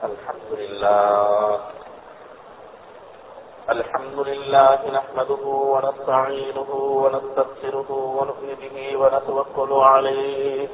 الحمد لله الحمد لله نحمده ونستعينه ونستغفره ونؤمن به ونتوكل عليه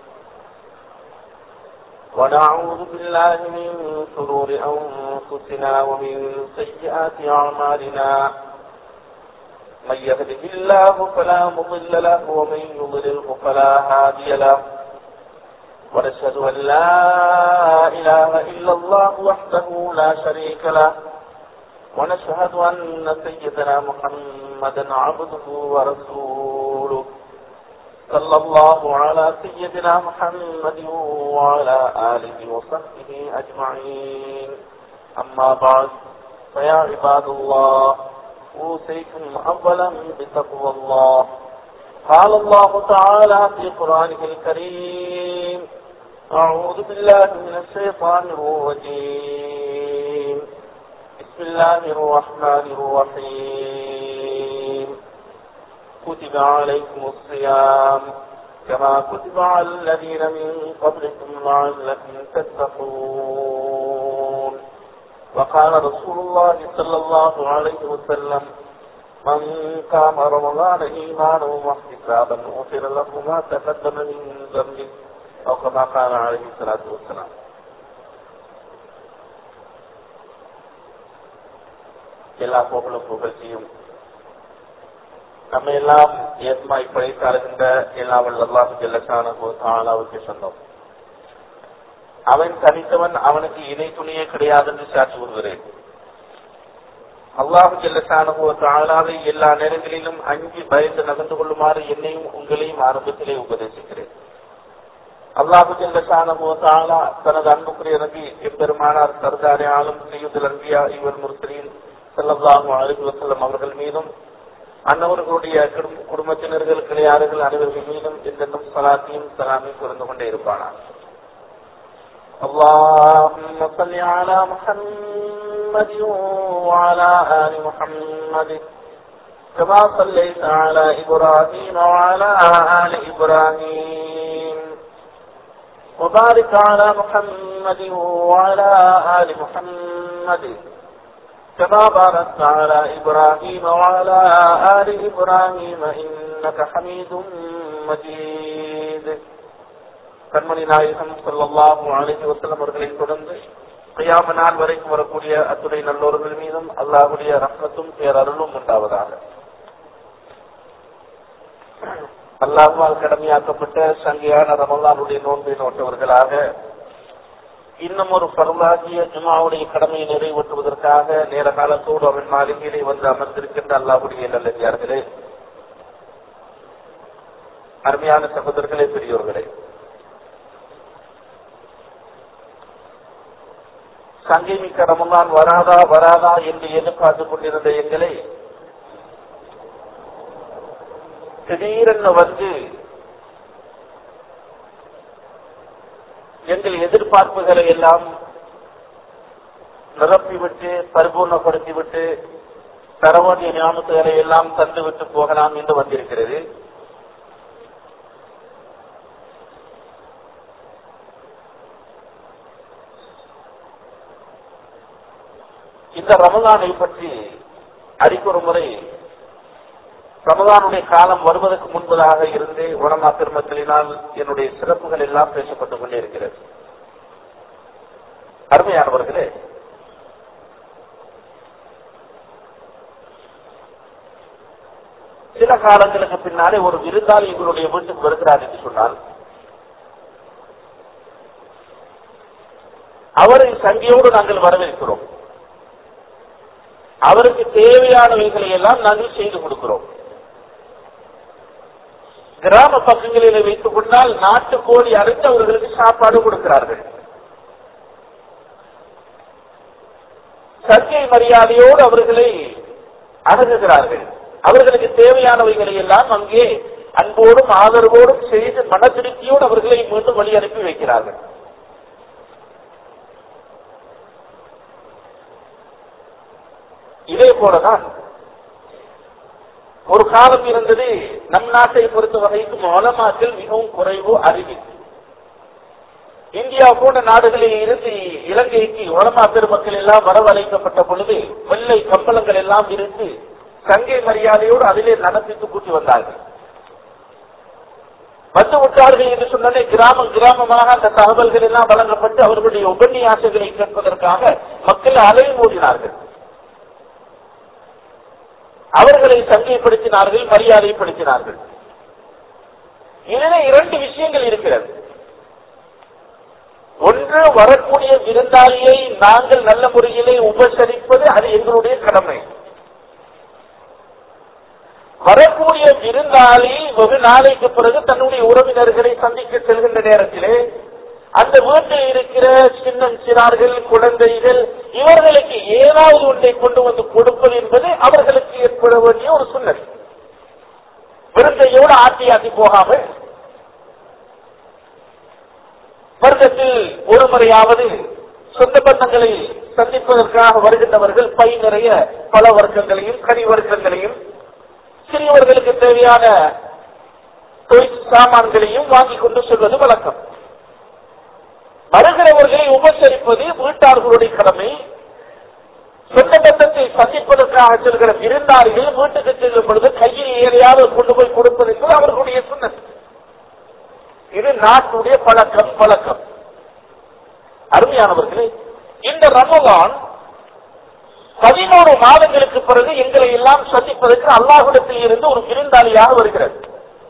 ونعوذ بالله من شرور أنفسنا ومن سيئات أعمالنا من يهده الله فلا مضل له ومن يضلله فلا هادي له ونشهد أن لا إله إلا الله وحده لا شريك له ونشهد أن سيدنا محمدا عبده ورسوله صلى الله على سيدنا محمد وعلى آله وصحبه أجمعين أما بعد فيا عباد الله أوصيكم أولا بتقوى الله قال الله تعالى في قرآنه الكريم أعوذ بالله من الشيطان الرجيم بسم الله الرحمن الرحيم كتب عليكم الصيام كما كتب على الذين من قبلكم لعلكم تتقون وقال رسول الله صلى الله عليه وسلم من قام رمضان إيمانا واحتسابا غفر له ما تقدم من ذنبه أو كما قال عليه الصلاة والسلام எல்லா புகழும் புகழ்ச்சியும் நம்ம எல்லாம் ஏஸ்மாய் படைத்தாளுகின்ற எல்லா வல்லல்லாஹு ஜல்லஷானஹு தஆலாவுக்கு சொந்தம் அவன் தனித்தவன் அவனுக்கு இணை துணையே கிடையாது என்று சாட்சி கூறுகிறேன் அல்லாஹு ஜல்லஷானஹு தஆலாவை எல்லா நேரங்களிலும் அஞ்சி பயந்து நடந்து கொள்ளுமாறு என்னையும் உங்களையும் ஆரம்பத்திலே உபதேசிக்கிறேன் அல்லாஹு ஜல்லஷானஹு தஆலா தனது அன்புக்குரிய நபி எம்பெருமானார் சர்தாரே ஆலம் சையுதுல் அன்பியா இவர் முர்சலீன் ஸல்லல்லாஹு அலைஹி வஸல்லம் அவர்கள் மீதும் அன்னவர்களுடைய குடும்பத்தினர்கள் கிளையாறுகள் அனைவர்கள் மீதும் என்றென்றும் சலாத்தையும் சலாமையும் புரிந்து கொண்டே இருப்பானார் اللهم صل على محمد وعلى آل محمد كما صليت على إبراهيم وعلى آل إبراهيم وبارك على محمد وعلى آل محمد كما باركت على إبراهيم وعلى آل إبراهيم إنك حميد مجيد கண்மணி நாயகம் சொல்லல்லாஹு அலைஹி வஸல்லம் அவர்களை தொடர்ந்து கியாம நாள் வரைக்கும் வரக்கூடிய அத்துணை நல்லோர்கள் மீதும் அல்லாஹ்வுடைய ரஹ்மத்தும் பேரருளும் உண்டாவதாக அல்லாஹ்வால் கடமையாக்கப்பட்ட சங்கையான ரமலானுடைய நோன்பை நோட்டவர்களாக இன்னும் ஒரு பருளாகிய ஜுமாவுடைய கடமையை நிறைவேற்றுவதற்காக நேர காலத்தோடு அவன் மாளிகையிலே வந்து அமர்ந்திருக்கின்ற அல்லாஹுடைய நல்லடியார்களே அருமையான சகோதரர்களே பெரியோர்களே சங்கை மிக்க ரமலான் வராதா வராதா என்று எதிர்பார்த்து கொண்டிருந்த எங்களை திடீரென வந்து எங்கள் எதிர்பார்ப்புகளை எல்லாம் நிரப்பிவிட்டு பரிபூர்ணப்படுத்திவிட்டு தரவாதிய ஞாபகங்களை எல்லாம் தந்துவிட்டு போகலாம் என்று வந்திருக்கிறது இந்த ரமதானை பற்றி அடிக்கொரு முறை ரமதானுடைய காலம் வருவதற்கு முன்பதாக இருந்து உணமா பெருமக்களினால் என்னுடைய சிறப்புகள் எல்லாம் பேசப்பட்டுக் கொண்டே இருக்கிறது அருமையானவர்களே சில காலங்களுக்கு பின்னாலே ஒரு விருந்தாளி எங்களுடைய வீட்டுக்கு வருகிறார் என்று சொன்னால் அவரை சங்கியோடு நாங்கள் வரவேற்கிறோம் அவருக்கு தேவையானவைகளை எல்லாம் நாங்கள் செய்து கொடுக்கிறோம் கிராம பக்கங்களில் வைத்துக் கொண்டால் நாட்டு கோழி அறுத்து அவர்களுக்கு சாப்பாடு கொடுக்கிறார்கள் சர்க்கை மரியாதையோடு அவர்களை அணுகுகிறார்கள் அவர்களுக்கு தேவையானவைகளை எல்லாம் அங்கே அன்போடும் ஆதரவோடும் செய்து மன திருப்தியோடு அவர்களை மீண்டும் வழி அனுப்பி வைக்கிறார்கள் இதே போலதான் ஒரு காலம் இருந்தது நம் நாட்டை பொறுத்த வகைக்கும் மொலமாக்கள் மிகவும் குறைவு அறிவு இந்தியா போன்ற நாடுகளில் இருந்து இலங்கைக்கு உலமா பெருமக்கள் எல்லாம் வரவழைக்கப்பட்ட பொழுது வெள்ளை கம்பளங்கள் எல்லாம் இருந்து சங்கை மரியாதையோடு அதிலே நடத்தித்து கூட்டி வந்தார்கள் வந்து விட்டார்கள் என்று சொன்னாலே கிராமம் கிராமமாக அந்த தகவல்கள் எல்லாம் வழங்கப்பட்டு அவர்களுடைய உபன்யாசங்களை கேட்பதற்காக மக்கள் அலை மோதினார்கள் அவர்களை சங்கைப்படுத்தினார்கள் மரியாதைப்படுத்தினார்கள் இதிலே இரண்டு விஷயங்கள் இருக்கிறது ஒன்று வரக்கூடிய விருந்தாளியை நாங்கள் நல்ல முறையிலே உபசரிப்பது அது எங்களுடைய கடமை வரக்கூடிய விருந்தாளி வெகு நாளைக்கு பிறகு தன்னுடைய உறவினர்களை சந்திக்க செல்கின்ற நேரத்திலே அந்த வீட்டில் இருக்கிற சின்ன சிறார்கள் குழந்தைகள் இவர்களுக்கு ஏதாவது ஒன்றை கொண்டு வந்து கொடுப்பது என்பது அவர்களுக்கு ஏற்பட வேண்டிய ஒரு சுண்ணல் விருந்தையோடு ஆட்டி ஆட்டி போகாமல் வருடத்தில் ஒரு முறையாவது சொந்த பந்தங்களை சந்திப்பதற்காக வருகின்றவர்கள் பை நிறைய பல வர்க்கங்களையும் கனி வர்க்கங்களையும் சிறியவர்களுக்கு தேவையான தொழில் சாமான்களையும் வாங்கி கொண்டு செல்வது வழக்கம் வருகிறவர்களை உபசரிப்பது வீட்டார்களுடைய கடமை சொந்த பந்தத்தை சந்திப்பதற்காக செல்கிற விருந்தாளிகள் வீட்டுக்கு செல்லும் பொழுது கையில் ஏறையாவது கொண்டு போய் கொடுப்பது என்பது அவர்களுடைய சுண்ணத் இது நாட்டுடைய பழக்கம் பழக்கம் அருமையானவர்களே இந்த ரமலான் பதினோரு மாதங்களுக்கு பிறகு எங்களை எல்லாம் சந்திப்பதற்கு அல்லாஹுடத்தில் இருந்து ஒரு விருந்தாளியாக வருகிறது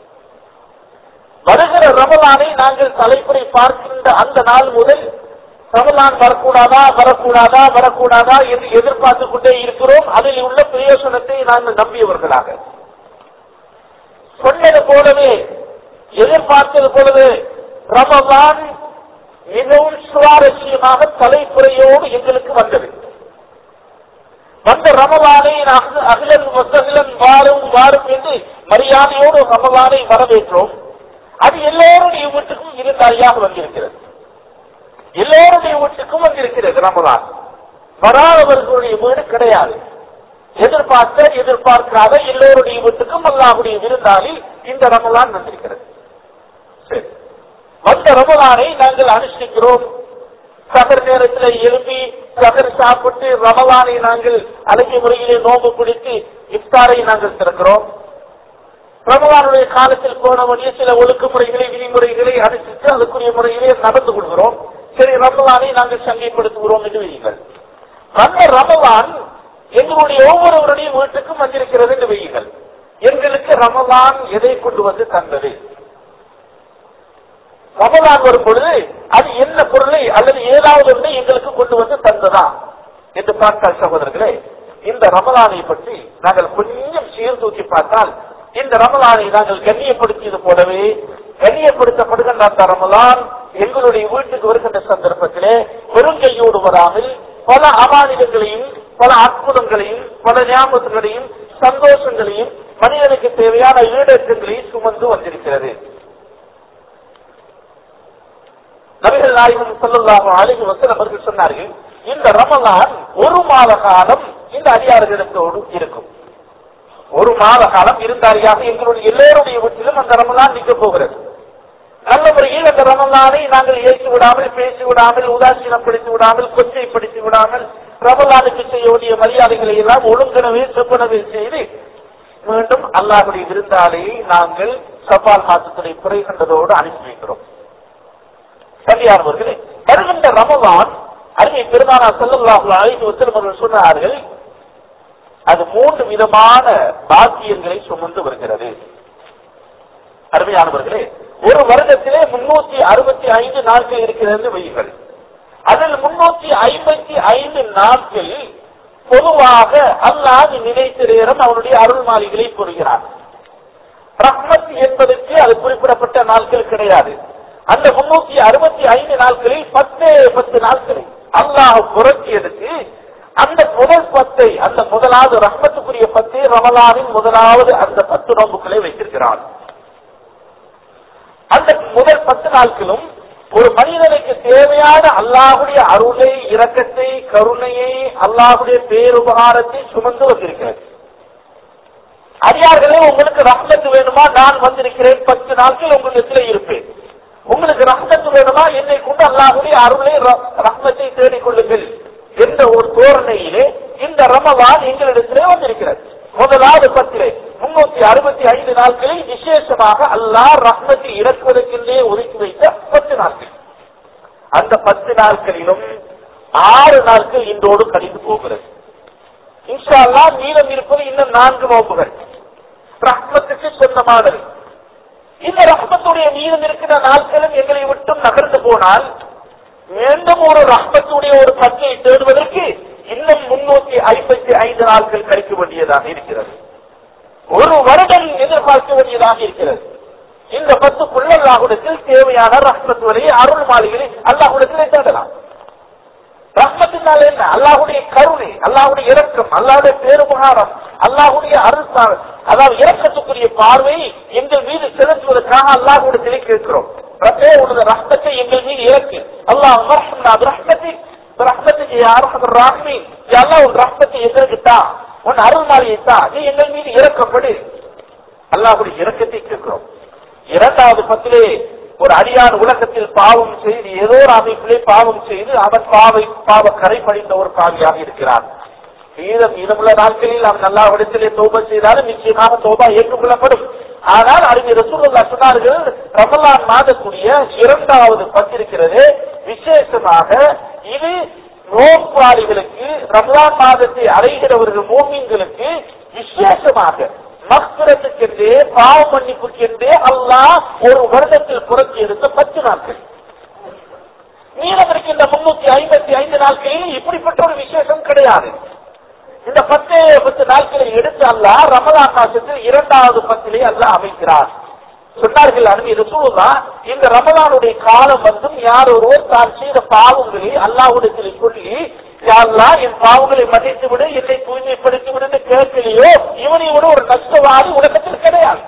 வருகிற ரமலானை நாங்கள் தலைப்புரை பார்க்கின்ற அந்த நாள் முதல் ரமலான் வரக்கூடாதா வரக்கூடாதா வரக்கூடாதா என்று எதிர்பார்த்து கொண்டே இருக்கிறோம் அதில் உள்ள பிரயோசனத்தை நாங்கள் நம்பியவர்களாக சொன்னது போலவே எதிர்பார்த்தது போலவே ரமலான் மிகவும் சுவாரஸ்யமாக தலைப்புறையோடு எங்களுக்கு வந்தது வந்த ரமலானை அகிலன் வசகிலன் வாரும் வாரும் என்று மரியாதையோடு ரமலானை வரவேற்றோம் அது எல்லோருடைய வீட்டுக்கும் விருந்தாளியாக வந்திருக்கிறது எல்லோருடைய வீட்டுக்கும் வந்திருக்கிறது ரமலான் வராதவர்களுடைய வீடு கிடையாது எதிர்பார்த்த எதிர்பார்க்காத எல்லோருடைய வீட்டுக்கும் அல்லாஹுடைய விருந்தாளி இந்த ரமலான் வந்திருக்கிறது சரி வந்த ரமலானை நாங்கள் அனுஷ்டிக்கிறோம் சகர் நேரத்தில் எழுப்பி சகர் சாப்பிட்டு ரமலானை நாங்கள் அழகிய முறையிலே நோம்பு பிடித்து இஃப்தாரை நாங்கள் திறக்கிறோம் ரமலானுடைய காலத்தில் போன வழியே சில ஒழுக்குமுறைகளை விதிமுறைகளை அனுசரித்து அதுக்குரிய முறையிலே நடந்து கொள்கிறோம் சரி ரமலானை நாங்கள் சங்கைப்படுத்துகிறோம் என்று வையுங்கள் அந்த ரமலான் எங்களுடைய ஒவ்வொருவருடைய வீட்டுக்கும் வந்திருக்கிறது என்று வையுங்கள் எங்களுக்கு ரமலான் எதை கொண்டு வந்து தந்தது ரமலான் வரும் பொழுது அது என்ன பொருளை அல்லது ஏதாவது ஒன்றை எங்களுக்கு கொண்டு வந்து தந்ததா என்று பார்த்தால் சகோதரர்களே இந்த ரமலானை பற்றி நாங்கள் கொஞ்சம் சீர்தூக்கி பார்த்தால் இந்த ரமலானை நாங்கள் கண்ணியப்படுத்தியது போலவே கண்ணியப்படுத்தப்படுகின்ற அந்த ரமலான் எங்களுடைய வீட்டுக்கு வருகின்ற சந்தர்ப்பத்திலே பெருங்கையோடு வராமல் பல அமானிதங்களையும் பல அற்புதங்களையும் பல ஞாபகங்களையும் சந்தோஷங்களையும் மனிதனுக்கு தேவையான ஈடேற்றங்களையும் சுமந்து வந்திருக்கிறது நபிகள் நாயகம் சொல்லலாக அழகி வசனம் அவர்கள் சொன்னார்கள் இந்த ரமலான் ஒரு மாத காலம் இந்த அடியார்களிடத்தோடு இருக்கும் ஒரு மாத காலம் இருந்தாரியாக எங்களுடைய எல்லோருடைய வீட்டிலும் அந்த ரமலான் நிற்க போகிறது நல்ல முறையில் அந்த ரமலானை நாங்கள் ஏற்றி விடாமல் பேசி விடாமல் உதாசீனப்படுத்தி விடாமல் கொச்சைப்படுத்தி விடாமல் ரமலானுக்கு செய்ய வேண்டிய மரியாதைகளை எல்லாம் ஒழுங்கனவே செப்பனவே செய்து மீண்டும் அல்லாஹுடைய விருந்தாளியை நாங்கள் சபால் மாற்றத்துடைய குறை கண்டதோடு அனுப்பி வைக்கிறோம் சரியானவர்களே வருகின்ற ரமலான் அருமை பெருமானா செல்லல்லாஹு அழைத்து ஒருத்தர் சொன்னார்கள் அது மூன்று விதமான பாக்கியங்களை சுமந்து வருகிறது அருமையானவர்களே ஒரு வருடத்திலே முன்னூத்தி அறுபத்தி ஐந்து நாட்கள் இருக்கிறது வையுங்கள் அதில் முன்னூத்தி ஐம்பத்தி ஐந்து நாட்கள் பொதுவாக அல்லாஹ் நினைத்த நேரம் அவனுடைய அருள் மாளிகளை கூறுகிறார் ரஹ்மத் என்பதற்கு அது குறிப்பிடப்பட்ட நாட்கள் கிடையாது அந்த முன்னூத்தி அறுபத்தி ஐந்து நாட்களில் பத்தே பத்து நாட்களில் அல்லாஹ் புரட்டியதுக்கு அந்த முதல் பத்தை அந்த முதலாவது ரஹ்மத்துக்குரிய பத்தை ரமலானின் முதலாவது அந்த பத்து நோம்புகளை வைத்திருக்கிறான் அந்த முதல் பத்து நாட்களும் ஒரு மனிதனுக்கு தேவையான அல்லாஹுடைய அருளை இரக்கத்தை கருணையை அல்லாஹுடைய பேருபகாரத்தை சுமந்து வந்திருக்கிறது அடியார்களே உங்களுக்கு ரஹ்மத்து வேணுமா நான் வந்திருக்கிறேன் பத்து நாட்கள் உங்களிடத்தில் இருப்பேன் உங்களுக்கு ரஹ்மத்து வேணுமா என்னை கொண்டு அல்லாஹுடைய அருளை ர- ரஹ்மத்தை தேடிக் கொள்ளுங்கள் என்ற ஒரு தோரணையிலே இந்த ரமலான் எங்களிடத்திலே வந்திருக்கிறது முதலாவது பத்திலே முன்னூத்தி அறுபத்தி ஐந்து நாட்களில் விசேஷமாக அல்லாஹ் ரஹ்மத்தை இறக்குவதற்கென்றே ஒதுக்கி வைத்த பத்து நாட்கள் அந்த பத்து நாட்களிலும் ஆறு நாட்கள் இன்றோடு கழிந்து போகிறது இன்ஷா அல்லாஹ் மீதம் இருப்பது இன்னும் நான்கு நோம்புகள் ரஹ்மத்துக்கு சொந்தமானது இந்த ரஹ்மத்துடைய மீதம் இருக்கிற நாட்களும் எங்களை விட்டும் நகர்ந்து போனால் மீண்டும் ஒரு ரஹ்மத்துடைய ஒரு பங்கை தேடுவதற்கு இன்னும் முன்னூத்தி ஐம்பத்தி ஐந்து நாட்கள் கழிக்க வேண்டியதாக இருக்கிறது ஒரு வருடம் எதிர்பார்க்க வேண்டியதாக இருக்கிறது இந்த பத்துக்குள்ள அல்லாஹுடத்தில் தேவையான ரஹ்மத்துகளை அருள் மாளிகளை அல்லாஹுடத்தில் தேடலாம் ரஹ்மத்தினால் என்ன அல்லாஹுடைய கருணை அல்லாஹுடைய இரக்கம் அல்லாஹுடைய பேருபகாரம் அல்லாஹுடைய அருள் பா- அதாவது இரக்கத்துக்குரிய பார்வை எங்கள் மீது செலுத்துவதற்காக அல்லாஹுடத்திலே கேட்கிறோம் ரப்பே உனது ரஹ்மத்தை எங்கள் மீது இறக்கு அல்லாஹ் ரஹ்மனா ரஹ்மத்தை ரஹ்மத்துக்கு யாரும் ராஹ்மி அல்லாஹ் உன் ரஹ்மத்தை எங்களுக்கு தா உன் அருள் மாளிகை தா நீ எங்கள் மீது இறக்கப்படு அல்லாஹுடைய இரக்கத்தை கேட்கிறோம் இரண்டாவது பத்திலே ஒரு அடியான் உலகத்தில் பாவம் செய்து ஏதோ ஒரு அமைப்பிலே பாவம் செய்து அவன் பாவை பாவ கரை படிந்த ஒரு பாவியாக இருக்கிறான் மீதம் மீதமுள்ள நாட்களில் அவன் நல்லா இடத்திலே தோபா செய்தாலும் நிச்சயமாக தோபா ஏற்றுக்கொள்ளப்படும் ஆனால் அறிஞர் ரசூலுல்லா சொன்னார்கள் ரமலான் மாதக்கூடிய இரண்டாவது பத்திருக்கிறது விசேஷமாக இது நோக்காளிகளுக்கு ரமலான் மாதத்தை அடைகிறவர்கள் மோமீன்களுக்கு விசேஷமாக மக்ரத்துக்கென்றே பாவ மன்னிப்புக்கென்றே அல்லாஹ் ஒரு வருடத்தில் புரட்சி எடுத்த பத்து நாட்கள் மீதம் இருக்கின்ற முன்னூத்தி ஐம்பத்தி ஐந்து நாட்களில் இப்படிப்பட்ட ஒரு விசேஷம் கிடையாது இந்த பத்து பத்து நாட்களை எடுத்து அல்லாஹ் ரமலான் மாசத்தில் இரண்டாவது பத்திலே அல்லாஹ் அமைக்கிறார் சொன்னார்கள் அருமை ரசூலுல்லா இந்த ரமலானுடைய காலம் வந்தும் யார் ஒருவர் தான் செய்த பாவங்களை அல்லாஹ்விடத்தில் சொல்லி யா அல்லாஹ் என் பாவங்களை மன்னித்து விடு என்னை தூய்மைப்படுத்தி விடு என்று கேட்கலையோ இவனை விட ஒரு நஷ்டவாதி உலகத்தில் கிடையாது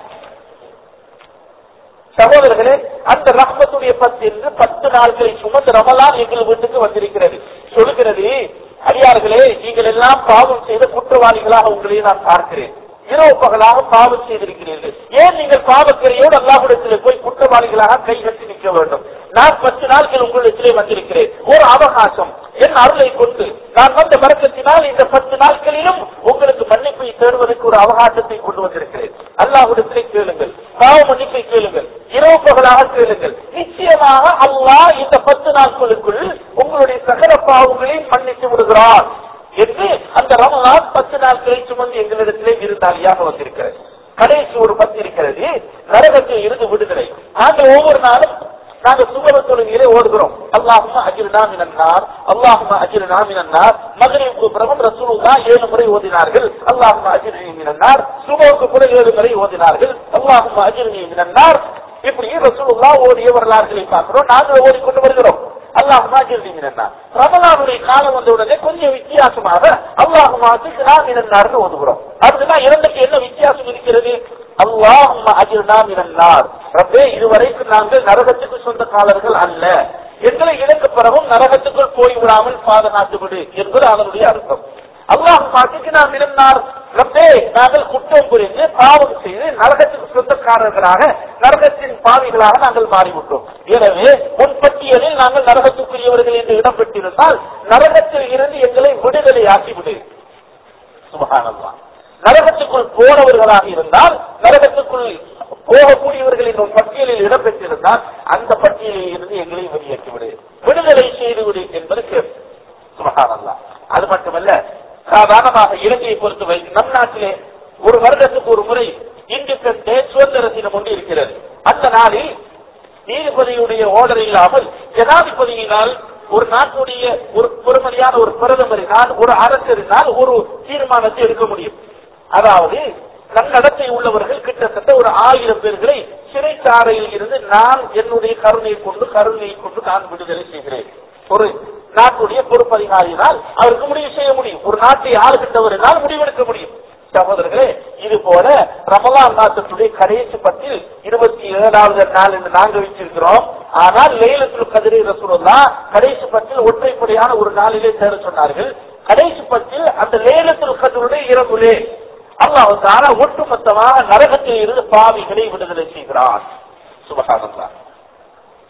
சகோதரர்களே அந்த ரஹ்மத்துடைய பத்து என்று பத்து நாட்களை சுமந்து ரமலான் எங்கள் வீட்டுக்கு வந்திருக்கிறது சொல்லுகிறது அடியார்களே நீங்கள் எல்லாம் பாவம் செய்த குற்றவாளிகளாக உங்களை நான் பார்க்கிறேன் இரவு பகலாக பாவம் செய்திருக்கிறீர்கள் ஏன் நீங்கள் பாவக்கரையோடு அல்லாஹ்விடத்தில் போய் குற்றவாளிகளாக கை கட்டி நிற்க வேண்டும் நான் பத்து நாட்கள் உங்களிடத்திலே வந்திருக்கிறேன் ஒரு அவகாசம் என் அருளை கொண்டு நான் வந்த மறக்கத்தினால் இந்த பத்து நாட்களிலும் உங்களுக்கு மன்னிப்பை தேடுவதற்கு ஒரு அவகாசத்தை கொண்டு வந்திருக்கிறேன் அல்லாஹ்விடத்திலே கேளுங்கள் பாவ மன்னிப்பை கேளுங்கள் இரவு பகலாக கேளுங்கள் நிச்சயமாக அல்லாஹ் இந்த பத்து நாட்களுக்குள் உங்களுடைய சகல பாவங்களையும் மன்னித்து விடுகிறார் என்று அந்த ரமலான் பத்து நாட்களை சுமந்து எங்களிடத்திலே விருந்தாளியாக வந்திருக்கிறது கடைசி ஒரு பத்து இருக்கிறது நரகத்தில் இருந்து விடுதலை நாங்கள் ஒவ்வொரு நாளும் நாங்கள் சுகர தொழுகையிலே ஓடுகிறோம் அல்லாஹுமா அஜிர்னா மினன்னார் அல்லாஹுமா அஜிர்னா மினன்னார் மகரிவுக்கு பிரபம் ரசூலுல்லா ஏழு முறை ஓதினார்கள் அல்லாஹுமா அஜிர்னி மினன்னார் சுபவுக்கு கூட ஏழு முறை ஓதினார்கள் அல்லாஹுமா அஜிர்னி மினன்னார் இப்படி ரசூலுல்லா ஓடிய வரலாறுகளை பார்க்கிறோம் நாங்கள் ஓடிக்கொண்டு வருகிறோம் அல்லாஹ் மாஜிருந்தீங்கன்னா ரமலானுடைய காலம் வந்த உடனே கொஞ்சம் வித்தியாசமாக அல்லாஹ் மாஜிருந்தார்னு ஓதுகிறோம் அதுதான் இரண்டுக்கு என்ன வித்தியாசம் இருக்கிறது அல்லாஹ் அஜிர்னா மினன்னார் ரப்பே இதுவரைக்கும் நாங்கள் நரகத்துக்கு சொந்தக்காரர்கள் அல்ல எங்களை இழக்க பிறகும் நரகத்துக்குள் போய்விடாமல் பாதுகாத்து விடு என்பது அதனுடைய அர்த்தம் அல்லாஹ் பாட்டுக்கு நாம் இருந்தார் ரப்பே நாங்கள் குற்றம் புரிந்து பாவம் செய்து நரகத்துக்கு சொந்தக்காரர்களாக நரகத்தின் பாவிகளாக நாங்கள் மாறிவிட்டோம் எனவே உன் பட்டியலில் நாங்கள் நரகத்துக்குரியவர்கள் என்று இடம் பெற்றிருந்தால் நரகத்தில் இருந்து எங்களை விடுதலை ஆக்கிவிடு சுபகானல்லா நரகத்துக்குள் போனவர்களாக இருந்தால் நரகத்துக்குள் போகக்கூடியவர்களின் ஒரு பட்டியலில் இடம் பெற்றிருந்தால் அந்த பட்டியலில் இருந்து எங்களை வெளியேற்றிவிடு விடுதலை செய்துவிடு என்பது கேள்வி சுபகானல்லா அது மட்டுமல்ல சாதாரணமாக இலங்கையை பொறுத்தவரை நம் நாட்டிலே ஒரு வருடத்துக்கு ஒரு முறை இண்டிபெண்டன்ட் சுதந்திர தினம் ஒன்று இருக்கிறது அந்த நாளில் நீதிபதியுடைய ஓர்டர் இல்லாமல் ஜனாதிபதியினால் ஒரு நாட்டுடைய ஒரு பெருமதியான ஒரு பிரதமரினால் ஒரு அரசரினால் ஒரு தீர்மானத்தை எடுக்க முடியும் அதாவது நன்னடத்தை உள்ளவர்கள் கிட்டத்தட்ட ஒரு ஆயிரம் பேர்களை சிறைச்சாலையில் இருந்து நான் என்னுடைய கருணையை கொண்டு கருணையை கொண்டு நான் விடுதலை செய்கிறேன் ஒரு நாட்டுடைய பொறுப்பதிகாரியினால் அவருக்கு முடிவு செய்ய முடியும் ஒரு நாட்டை ஆளுகின்றவரினால் முடிவெடுக்க முடியும் சகோதரர்களே இது போல ரமலான் மாசத்துடைய கடைசி பத்தில் இருபத்தி ஏழாவது நாள் என்று நாங்கள் வச்சிருக்கிறோம் ஆனால் லேலத்தில் கதிரை ரசூலா கடைசி பத்தில் ஒற்றைப்படையான ஒரு நாளிலே சேர சொன்னார்கள் கடைசி பத்தில் அந்த லேலத்தில் கதிருடைய இரவுலே அல்லாஹ் தாரா ஒட்டுமொத்தமாக நரகத்தில் இருந்து பாவிகளை விடுதலை செய்கிறான் சுபகானந்தா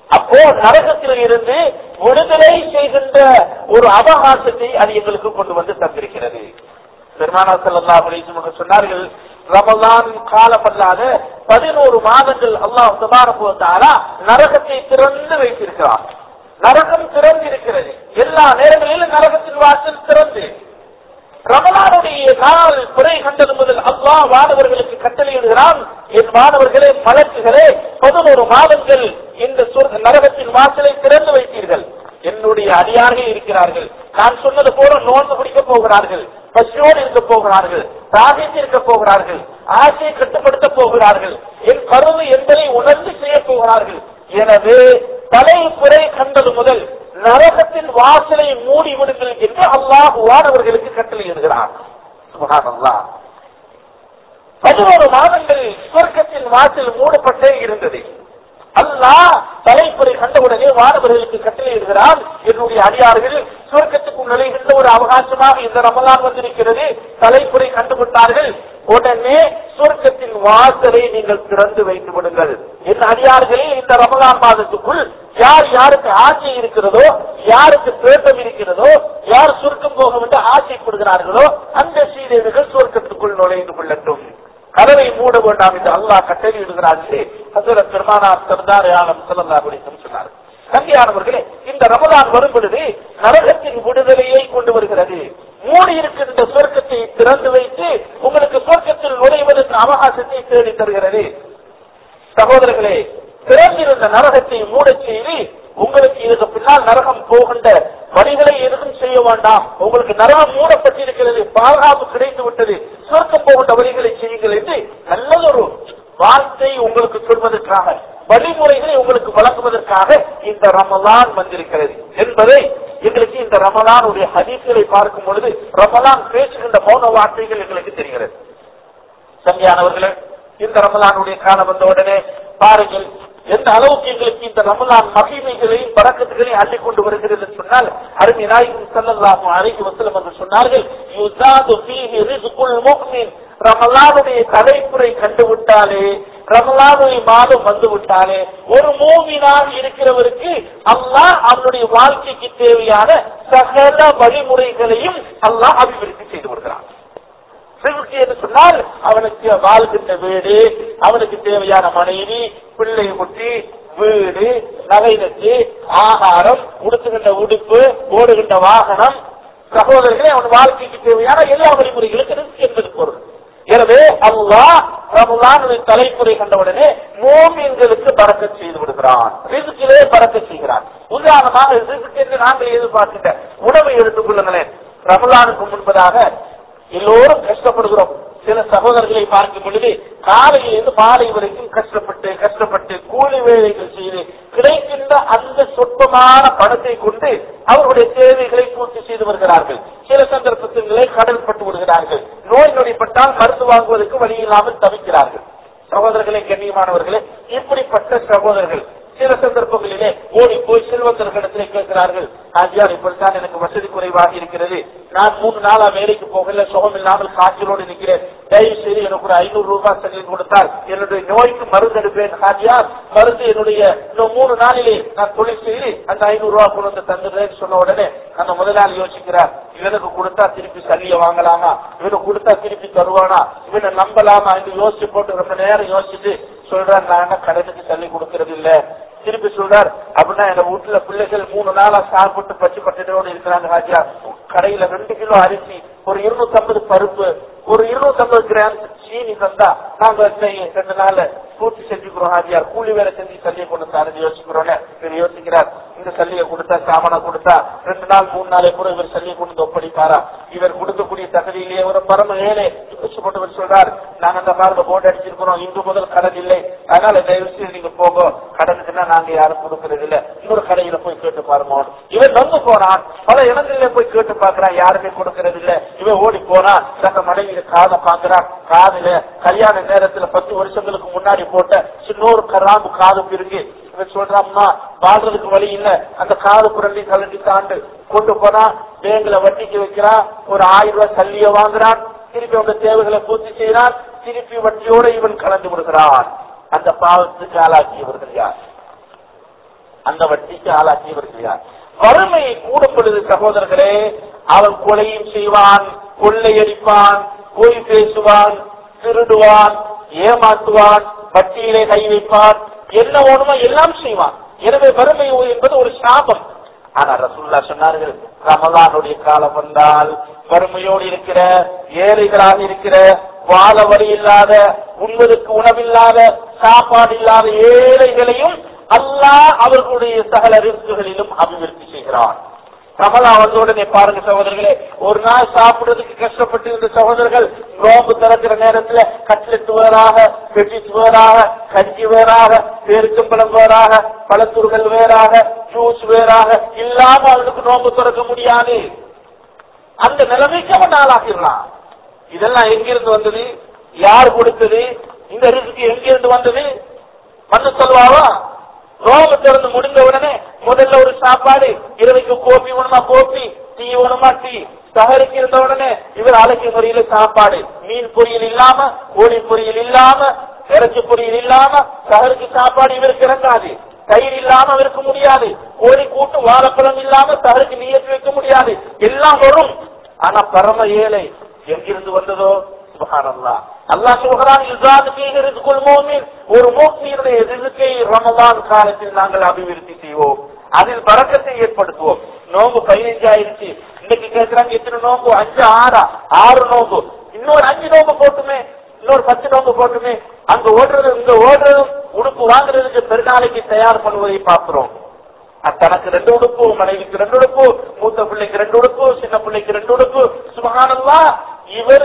அப்போ நரகத்தில் இருந்து விடுதலை செய்கின்ற ஒரு அவகாசத்தை அது எங்களுக்கு கொண்டு வந்து தந்திருக்கிறது பெருமானா செல்லல்லா அப்படின்னு சொன்னார்கள் ரமலான் காலமல்லாத பதினோரு மாதங்கள் அல்லாஹ் சுபாரா நரகத்தை திறந்து வைத்திருக்கிறார் நரகம் திறந்து இருக்கிறது எல்லா நேரங்களிலும் நரகத்தின் வாசல் திறந்து ரமலானுடைய நாள் குறை கண்டது முதல் அல்லாஹ் மாணவர்களுக்கு கட்டளையிடுகிறான் என் மாணவர்களே மலக்குகளே பதினோரு மாதங்கள் இந்த சொர்க்க நரகத்தின் வாசலை திறந்து வைத்தீர்கள் என்னுடைய அடியார்கள் இருக்கிறார்கள் நான் சொன்னது போல நோன்பு பிடிக்க போகிறார்கள் பசியோடு இருக்க போகிறார்கள் தாகித்து இருக்க போகிறார்கள் ஆசையை கட்டுப்படுத்த போகிறார்கள் என் கருவு என்பதை உணர்ந்து செய்ய போகிறார்கள் எனவே தலை குறை கண்டது முதல் நரகத்தின் வாசலை மூடி விடுங்கள் என்று அல்லாஹ் வானவர்களுக்கு கட்டளையிடுகிறார் சுபஹானல்லாஹ் பதினோரு மாதங்கள் சுவர்க்கத்தின் வாசல் மூடப்பட்டே இருந்தது அல்லாஹ் தலைப்புரை கண்டவுடனே வானவர்களுக்கு கட்டளையிடுகிறான் என்னுடைய அடியார்கள் சுவர்க்கத்துக்கு நுழைகின்ற ஒரு அவகாசமாக இந்த ரமலான் வந்திருக்கிறது தலைப்புரை கண்டுவிட்டார்கள் உடனே சுவர்க்கத்தின் வாசலை நீங்கள் திறந்து வைத்து விடுங்கள் என் அடியார்களே இந்த ரமலான் மாதத்துக்குள் யார் யாருக்கு ஆசை இருக்கிறதோ யாருக்கு தேட்டம் இருக்கிறதோ யார் சுருக்கம் போக என்று ஆசைப்படுகிறார்களோ அந்த சீதேவிகள் சுவர்க்கத்துக்குள் நுழைந்து கொள்ளட்டும் கதவை மூட வேண்டாம் என்று அல்லாஹ் கட்டளையிடுகிறார்களே ஹசரத் பெருமானா சர்தார் ஆலம் சொல்லல்லா சொன்னார் கல்யாணவர்களே இந்த ரமலான் வரும் பொழுது நரகத்தின் விடுதலையை கொண்டு வருகிறது மூடி இருக்கின்ற சொர்க்கத்தை திறந்து வைத்து உங்களுக்கு சொர்க்கத்தில் நுழைவதற்கு அவகாசத்தை தேடி தருகிறது சகோதரர்களே திறந்திருந்த நரகத்தை மூடச் செய்து உங்களுக்கு இதுக்கு பின்னால் நரகம் போகின்ற வழிகளை எதுவும் செய்ய வேண்டாம் உங்களுக்கு நரகம் மூடப்பட்டிருக்கிறது பாதுகாப்பு கிடைத்து விட்டது சொர்க்கம் போகின்ற வழிகளை செய்யுங்கள் என்று நல்லதொரு வார்த்தை உங்களுக்கு சொல்வதற்காக வழிமுறைகளை உங்களுக்கு வழங்குவதற்காக இந்த ரமலான் வந்திருக்கிறது என்பதை எங்களுக்கு இந்த ரமலானுடைய ஹதீஸ்களை பார்க்கும் பொழுது ரமலான் பேசுகின்ற மௌன வார்த்தைகள் எங்களுக்கு தெரிகிறது சங்கியானவர்களே இந்த ரமலானுடைய காலம் வந்த உடனே பாருங்கள் எந்த அளவுக்கு எங்களுக்கு இந்த ரமலான் மகிமைகளையும் பறக்கத்துகளையும் அள்ளி கொண்டு வருகிறது என்று சொன்னால் அருமை நாயகம் சல்லல்லாஹு அலைஹி வஸல்லம் என்று சொன்னார்கள் யுஸாது ஃபீஹி ரிஸ்குல் முஃமின் ரமலானுடைய தலைப்புரை கண்டுவிட்டாலே ரமலானுடைய மாதம் வந்து விட்டாலே ஒரு மூவினாக இருக்கிறவருக்கு அல்லாஹ் அவனுடைய வாழ்க்கைக்கு தேவையான சகல வழிமுறைகளையும் அல்லாஹ் அபிவிருத்தி செய்து கொடுக்கிறான் சிறுக்கு என்று சொன்னால் அவனுக்கு வாழ்கின்ற வீடு அவனுக்கு தேவையான மனைவி பிள்ளை குட்டி வீடு நகை நட்டு ஆகாரம் உடுத்துகின்ற உடுப்பு ஓடுகின்ற வாகனம் சகோதரர்களே அவன் வாழ்க்கைக்கு தேவையான எல்லா வழிமுறைகளும் இருக்கு என்பது பொருள் எனவே அல்லாஹ் ரமலானுடைய தலைப்புரை கண்டவுடனே மோமீன்களுக்கு பறக்க செய்து விடுகிறான் ரிசுக்கிலே பறக்க செய்கிறான் உதாரணமாக ரிசுக்கு என்று நாங்கள் எதிர்பார்க்கின்ற உணவை எடுத்துக் கொள்ளுங்களேன் ரமலானுக்கு முன்பதாக எல்லோரும் கஷ்டப்படுகிறோம் சில சகோதரர்களை பார்க்கும் பொழுது காலையிலிருந்து மாலை வரைக்கும் கஷ்டப்பட்டு கஷ்டப்பட்டு கூலி வேலைகள் செய்து கிடைக்கின்ற அந்த சொற்பமான பணத்தை கொண்டு அவருடைய தேவைகளை பூர்த்தி செய்து வருகிறார்கள் சில சந்தர்ப்பத்திலே கடல் பட்டு விடுகிறார்கள் நோய் நொடிப்பட்டால் மருந்து வாங்குவதற்கு வழி இல்லாமல் தவிக்கிறார்கள் சகோதரர்களே கண்ணியமானவர்களே இப்படிப்பட்ட சகோதரர்கள் சில சந்தர்ப்பங்களிலே ஓடி போய் செல்வந்தர்களிடத்திலே கேட்கிறார்கள் ஆஜியார் இப்படித்தான் எனக்கு வசதி குறைவாக இருக்கிறது நான் மூணு நாளா வேலைக்கு போகல சுகம் இல்லாமல் காய்ச்சலோடு நிற்கிறேன் தயவு செய்து எனக்கு ஒரு ஐநூறு ரூபாய் செல்லி கொடுத்தால் என்னுடைய நோய்க்கு மருந்து எடுப்பேன் ஹாஜியார் மருந்து என்னுடைய இன்னும் மூணு நாளிலே நான் தொழில் செய்து அந்த ஐநூறு ரூபாய் கொண்டு வந்து தந்துடுறேன்னு சொன்ன உடனே அந்த முதலாளி யோசிக்கிறார் இவனுக்கு கொடுத்தா திருப்பி சல்லிய வாங்கலாமா இவனுக்கு கொடுத்தா திருப்பி தருவானா இவனை நம்பலாமா என்று யோசிச்சு போட்டு ரொம்ப நேரம் யோசிச்சுட்டு சொல்றார் நான் கடனுக்கு தள்ளி கொடுக்கறது இல்ல திருப்பி சொல்றார் அப்படின்னா எங்க வீட்டுல பிள்ளைகள் மூணு நாளா சாப்பிட்டு பச்சை பட்டத்தோடு இருக்கிறாங்க ராஜா கடையில ரெண்டு கிலோ அரிசி ஒரு இருநூத்தி ஐம்பது பருப்பு ஒரு இருநூத்தி ஐம்பது கிராம் சீனி தந்தா நாங்க இந்த ரெண்டு நாள்ல பூர்த்தி செஞ்சுக்கிறோம் ஹாஜியார் கூலி வேலை செஞ்சு சல்லியை கொண்டு தாரு யோசிக்கிறோன்னு இவர் யோசிக்கிறார் இந்த சல்லியை கொடுத்தா சாமனை கொடுத்தா ரெண்டு நாள் மூணு நாளே கூட இவர் சல்லியை கொண்டு ஒப்படைப்பாரா இவர் கொடுக்கக்கூடிய தகுதியிலேயே ஒரு பரம ஏழை யோசிச்சு போட்டு சொல்றார் நாங்க அந்த பாருங்க போட்டு அடிச்சிருக்கிறோம் இன்று முதல் கடன் இல்லை அதனால தயவு செய்து நீங்க போங்க கடனுக்குன்னா நாங்க யாரும் கொடுக்கறது இல்ல இன்னொரு கடையில போய் கேட்டு பாருங்க இவன் நொந்து போறான் பல இடங்களில போய் கேட்டு பாக்குறான் யாருமே கொடுக்கறது இல்ல இவன் ஓடி போறான் தங்க மனைவியில காதை பாக்குறான் காதுல கல்யாண நேரத்துல பத்து வருஷங்களுக்கு முன்னாடி போட்ட சின்னொரு கராம்பு காது பிரிஞ்சு இவன் சொல்றாம்மா வாழ்றதுக்கு வழி இல்ல அந்த காது புரண்டி கலட்டி தாண்டு கொண்டு போனா பேங்க்ல வட்டிக்கு வைக்கிறான் ஒரு ஆயிரம் ரூபாய் சல்லிய வாங்குறான் திருப்பி அவங்க தேவைகளை பூர்த்தி செய்யறான் திருப்பி வட்டியோட இவன் கலந்து விடுகிறான் அந்த பாவத்துக்கு ஆளாக்கியவர்கள் யார் அந்த வட்டிக்கு ஆளாக்கியவர்கள் யார் வறுமை கூடும் பொழுது சகோதரர்களே அவன் கொலையும் செய்வான் கொள்ளையடிப்பான் பொய் பேசுவான் திருடுவான் ஏமாற்றுவான் வட்டியிலே கை வைப்பான் என்ன வேணுமோ எல்லாம் செய்வான் எனவே வறுமை என்பது ஒரு சாபம் ஆனா ரசூல்லா சொன்னார்கள் ரமலானுடைய காலம் வந்தால் வறுமையோடு இருக்கிற ஏழைகளாக இருக்கிற வாழ வழி இல்லாத உண்பதற்கு உணவில்லாத சாப்பாடு இல்லாத ஏழைகளையும் அல்லாஹ் அவர்களுடைய சகல ரிஸ்குகளிலும் அபிவிருத்தி செய்கிறான் ரமலா வந்த உடனே பாருங்க சகோதரர்களே ஒரு நாள் சாப்பிடுறதுக்கு கஷ்டப்பட்டு இருந்த சகோதரர்கள் நோம்பு திறக்கிற நேரத்துல கட்லெட் வேறாக பெட்டிஸ் வேறாக கஞ்சி வேறாக பேருக்கம்பழம் வேறாக பழத்தூர்கள் வேறாக ஜூஸ் வேறாக இல்லாம அவனுக்கு நோம்பு திறக்க முடியாது அந்த நிலைமைக்கு அவன் நாளாகிடலாம் இதெல்லாம் எங்கிருந்து வந்தது யார் கொடுத்தது இந்த ரிஸ்க் எங்கிருந்து வந்தது வந்து சொல்வாவா நோம்பு திறந்து முடிந்த உடனே முதல்ல ஒரு சாப்பாடு இரவைக்கு கோப்பி வேணுமா கோப்பி டீ வேணுமா டீ சகருக்கு இருந்த உடனே இவர் அழைக்க முறையில சாப்பாடு மீன் பொரியல் இல்லாம கோழி பொரியல் இல்லாம இறைச்சி பொரியல் இல்லாம சகருக்கு சாப்பாடு இவருக்கு இறங்காது தயிர் இல்லாம இருக்க முடியாது கோழி கூட்டு வாழைப்பழம் இல்லாம சகருக்கு நீயத்து வைக்க முடியாது எல்லாம் வரும் ஆனா பரம ஏழை எங்கிருந்து வந்ததோ சுபஹானல்லா அல்லாஹ் சொல்கிறான் இஸ்ராது ஃபீஹிரிஸ்குல் மூமின் ஒரு மூமினுடைய ரிஸ்கை ரமலான் காலத்தில் நாங்கள் அபிவிருத்தி செய்வோம் அதில் பறக்கத்தை ஏற்படுத்துவோம் நோம்பு பதினஞ்சு ஆயிருச்சு இன்னைக்கு கேட்கிறாங்க எத்தனை நோம்பு அஞ்சு ஆறா ஆறு நோம்பு இன்னொரு அஞ்சு நோம்பு போட்டுமே இன்னொரு பத்து நோம்பு போட்டுமே அங்க ஓடுறது இங்க ஓடுறதும் உடுப்பு வாங்குறதுக்கு பெருநாளைக்கு தயார் பண்ணுவதை பார்க்கிறோம் தனக்கு ரெண்டு உடுப்பு மனைவிக்கு ரெண்டு உடுப்பு மூத்த பிள்ளைக்கு ரெண்டு உடுப்பு சின்ன பிள்ளைக்கு ரெண்டு உடுப்பு சுபகானல்லா இவர்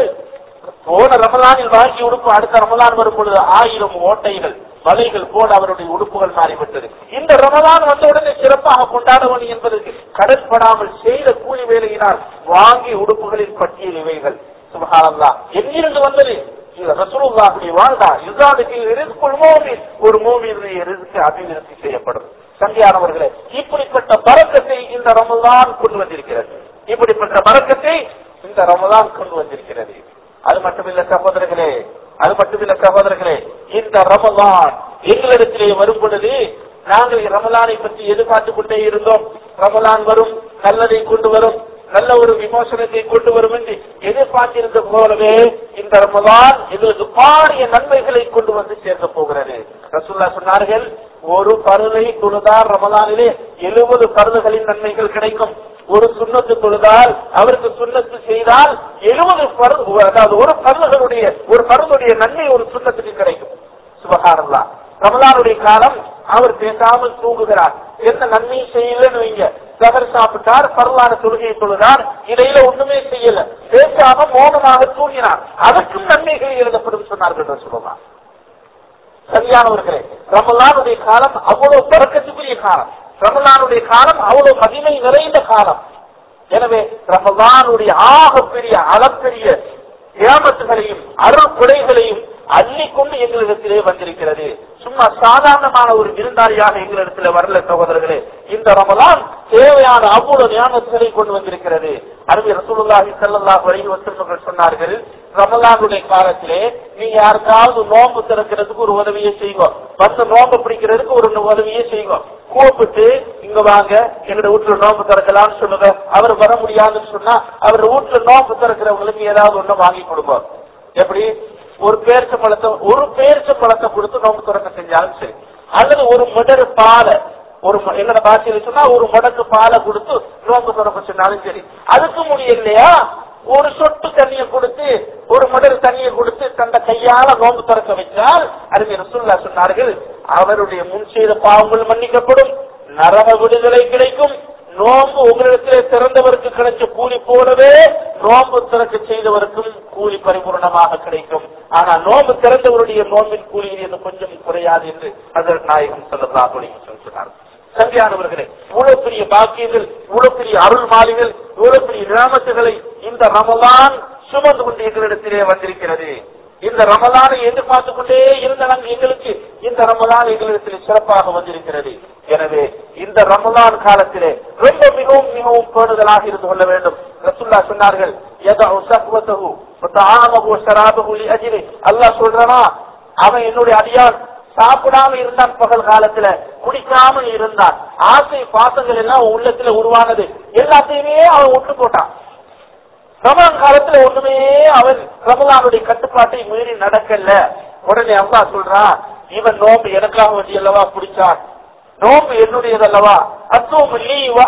போன ரமலானில் வாங்கி உடுப்பு அடுத்த ரமலான் வரும் பொழுது ஆயிரம் ஓட்டைகள் வலைகள் போட அவருடைய உடுப்புகள் மாறிவிட்டது இந்த ரமலான் வந்த உடனே சிறப்பாக கொண்டாடவன் என்பதற்கு கடன்படாமல் செய்த கூலி வேலையினால் வாங்கி உடுப்புகளின் பட்டியல் இவைகள் சுபகானல்லா எங்கிருந்து வந்தது இது ரசூலுல்லாஹுடைய வாழ்ந்தா இஸ்லாமுக்கு ரிஸ்குல் மூமின் ஒரு மூமினுடைய ரிஸ்க் அபிவிருத்தி செய்யப்படும் சந்தியானவர்களே இப்படிப்பட்ட பறக்கத்தை இந்த ரமலான் கொண்டு வந்திருக்கிறது இப்படிப்பட்ட பறக்கத்தை இந்த ரமலான் கொண்டு வந்திருக்கிறது அது மட்டுமில்ல சகோதரர்களே அது மட்டுமில்ல சகோதரர்களே இந்த ரமலான் எங்களிடத்திலே வரும் பொழுது நாங்கள் ரமலானை பற்றி எதிர்பார்த்துக் கொண்டே இருந்தோம் ரமலான் வரும் நல்லதை கொண்டு வரும் நல்ல ஒரு விமோசனத்தை கொண்டு வரும் என்று எதிர்பார்த்திருந்த போலவே இந்த ரமலான் எங்களுக்கு பாரிய நன்மைகளை கொண்டு வந்து சேர்க்க போகிறது ரசுல்லா சொன்னார்கள் ஒரு பருதை தொழுதால் ரமலானிலே எழுபது பருதுகளின் நன்மைகள் கிடைக்கும் ஒரு சுண்ணத்து தொழுதால் அவருக்கு சுண்ணத்து செய்தால் எழுபது பருது அதாவது ஒரு பருதுகளுடைய ஒரு பருதுடைய நன்மை ஒரு சுண்ணத்துக்கு கிடைக்கும் சுபகாரம்லா ரமலானுடைய காலம் அவர் பேசாமல் தூங்குகிறார் எந்த நன்மையும் செய்யலன்னு வைங்க சகர் சாப்பிட்டார் பரவான தொழுகையை தொழுதார் இடையில ஒண்ணுமே செய்யல பேசாம மௌனமாக தூங்கினார் அதற்கும் நன்மைகள் எழுதப்படும் சொன்னார்கள் சொல்லலாம் சரியானவர்களே ரமலானுடைய காலம் அவ்வளவு பறக்கத்துக்குரிய காலம் ரமலானுடைய காலம் அவ்வளவு மகிமை நிறைந்த காலம் எனவே ரமலானுடைய ஆகப்பெரிய அளப்பெரிய ஏமத்துகளையும் அருள் கொடைகளையும் அள்ளிக்கொண்டு எங்களிடத்திலே வந்திருக்கிறது சும்மா சாதாரணமான ஒரு விருந்தாளியாக எங்களிடத்துல வரல சகோதரர்களே இந்த ரமலான் தேவையான அவ்வளவு ஞானத்துகளை கொண்டு வந்திருக்கிறது அருமை ரசூலுல்லாஹி ஸல்லல்லாஹு அலைஹி வஸல்லம் சொன்னார்கள் ரமலானுடைய காலத்திலே நீங்க யாருக்காவது நோன்பு திறக்கிறதுக்கு ஒரு உதவியை செய்வோம் வந்து நோன்பு பிடிக்கிறதுக்கு ஒரு உதவியை செய்வோம் கூப்பிட்டு இங்க வாங்க எங்க வீட்டுல நோன்பு திறக்கலாம்னு சொல்லுங்க அவர் வர முடியாதுன்னு சொன்னா அவர் வீட்டுல நோன்பு திறக்கிறவங்களுக்கு ஏதாவது ஒண்ணு வாங்கி கொடுப்போம் எப்படி ஒரு பேரிச்ச பழத்தை ஒரு பேரிச்ச பழத்தை கொடுத்து நோம்பு திறக்க செஞ்சாலும் சரி அல்லது ஒரு மிடரு பாலை ஒரு ம- என்னோட பாஷையில சொன்னா ஒரு முடக்கு பாலை கொடுத்து நோம்பு திறக்க சொன்னாலும் சரி அதுக்கு முடியலையா ஒரு சொட்டு தண்ணியை கொடுத்து ஒரு முடர் தண்ணியை கொடுத்து தந்த கையால நோம்பு திறக்க வைத்தால் அருமை ரசூல்லா சொன்னார்கள் அவருடைய முன் செய்த பாவங்கள் மன்னிக்கப்படும் நரக விடுதலை கிடைக்கும் நோம்பு உங்களிடத்திலே திறந்தவருக்கு கிடைச்ச கூலி போலவே நோம்பு திறக்க செய்தவருக்கும் கூலி பரிபூர்ணமாக கிடைக்கும் ஆனா நோம்பு திறந்தவருடைய நோம்பின் கூலி இது கொஞ்சம் குறையாது என்று அதற்கு நாயகம் சொல்லலாம் சொன்னார் சந்தியானவர்களே இவ்வளவு பெரிய பாக்கியங்கள் இவ்வளவு பெரிய அருள் மாறிகள் இவ்வளவு பெரிய நிராமத்துகளை இந்த ரமலான் சுமந்து கொண்டு எங்களிடத்திலே வந்திருக்கிறது இந்த ரமலானை எதிர்பார்த்து கொண்டே இருந்த நாங்கள் எங்களுக்கு இந்த ரமலான் எங்களிடத்திலே சிறப்பாக வந்திருக்கிறது எனவே இந்த ரமலான் காலத்திலே ரொம்ப மிகவும் மிகவும் பேணுதலாக இருந்து கொள்ள வேண்டும் ரசுல்லா சொன்னார்கள் யதஉ ஸஹ்வதஹு வதஆமஹு வஸராபஹு லிஅஜ்லி அல்லாஹ் சொல்றானா அவன் என்னுடைய அடியான் சாப்பிடாம இருந்தான் பகல் காலத்துல குடிக்காம இருந்தான் ஆசை பாசங்கள் எல்லாம் உள்ளத்துல உருவானது எல்லாத்தையுமே அவன் விட்டு போட்டான் ரமலான் காலத்துல ஒண்ணுமே அவன் ரமலானுடைய கட்டுப்பாட்டை மீறி நடக்கல உடனே அல்லா சொல்றான் இவன் நோம்பு எனக்காக வேண்டி அல்லவா பிடிச்சான் நோம்பு என்னுடையதல்லவா அத்தோம்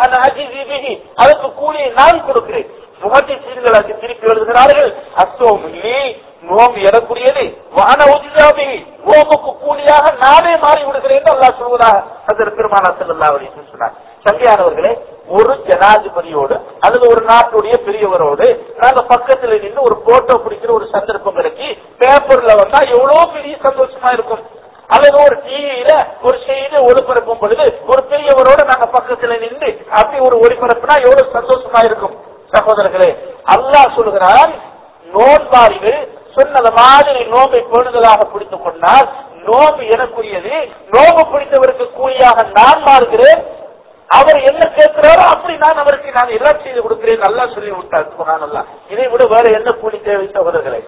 அதுக்கு கூலியை நான் கொடுக்கிறேன் முகத்தை சீர்கள் அது திருப்பி எழுதுகிறார்கள் அத்தோம் நோம்பு எனக்குரியது வான உதிதாபி நோம்புக்கு கூலியாக நானே மாறி விடுகிறேன் அல்லா சொல்வதாக அதற்கு பெருமானா செல்லா அப்படின்னு சொன்னார் சங்கையானவர்களே ஒரு ஜனாதிபதியோடு அல்லது ஒரு நாட்டுடைய பெரியவரோடு நாங்க பக்கத்துல நின்று ஒரு போட்டோ பிடிக்கிற ஒரு சந்தர்ப்பம் கிடைக்கி பேப்பர்ல வந்தா எவ்வளவு பெரிய சந்தோஷமா இருக்கும் அல்லது ஒரு டிவியில ஒரு செய்தி ஒளிபரப்பும் பொழுது ஒரு பெரியவரோட நாங்க பக்கத்துல நின்று அப்படி ஒரு ஒளிபரப்புனா எவ்வளவு சந்தோஷமா இருக்கும் சகோதரர்களே அல்லாஹ் சொல்கிறான் நோன்பாளிகள் சொன்னது மாதிரி நோம்பை பேணுதலாக பிடித்துக் கொண்டால் நோம்பு எனக்குரியது நோம்பு பிடித்தவருக்கு கூலியாக நான் மாறுகிறேன் அவர் என்ன கேட்கிறாரோ அப்படி நான் அவருக்கு நான் எல்லாம் செய்து கொடுக்கிறேன் நல்லா சொல்லி விட்டார் சுகானல்லா இதை விட வேற என்ன கூலி தேவை சகோதரர்களே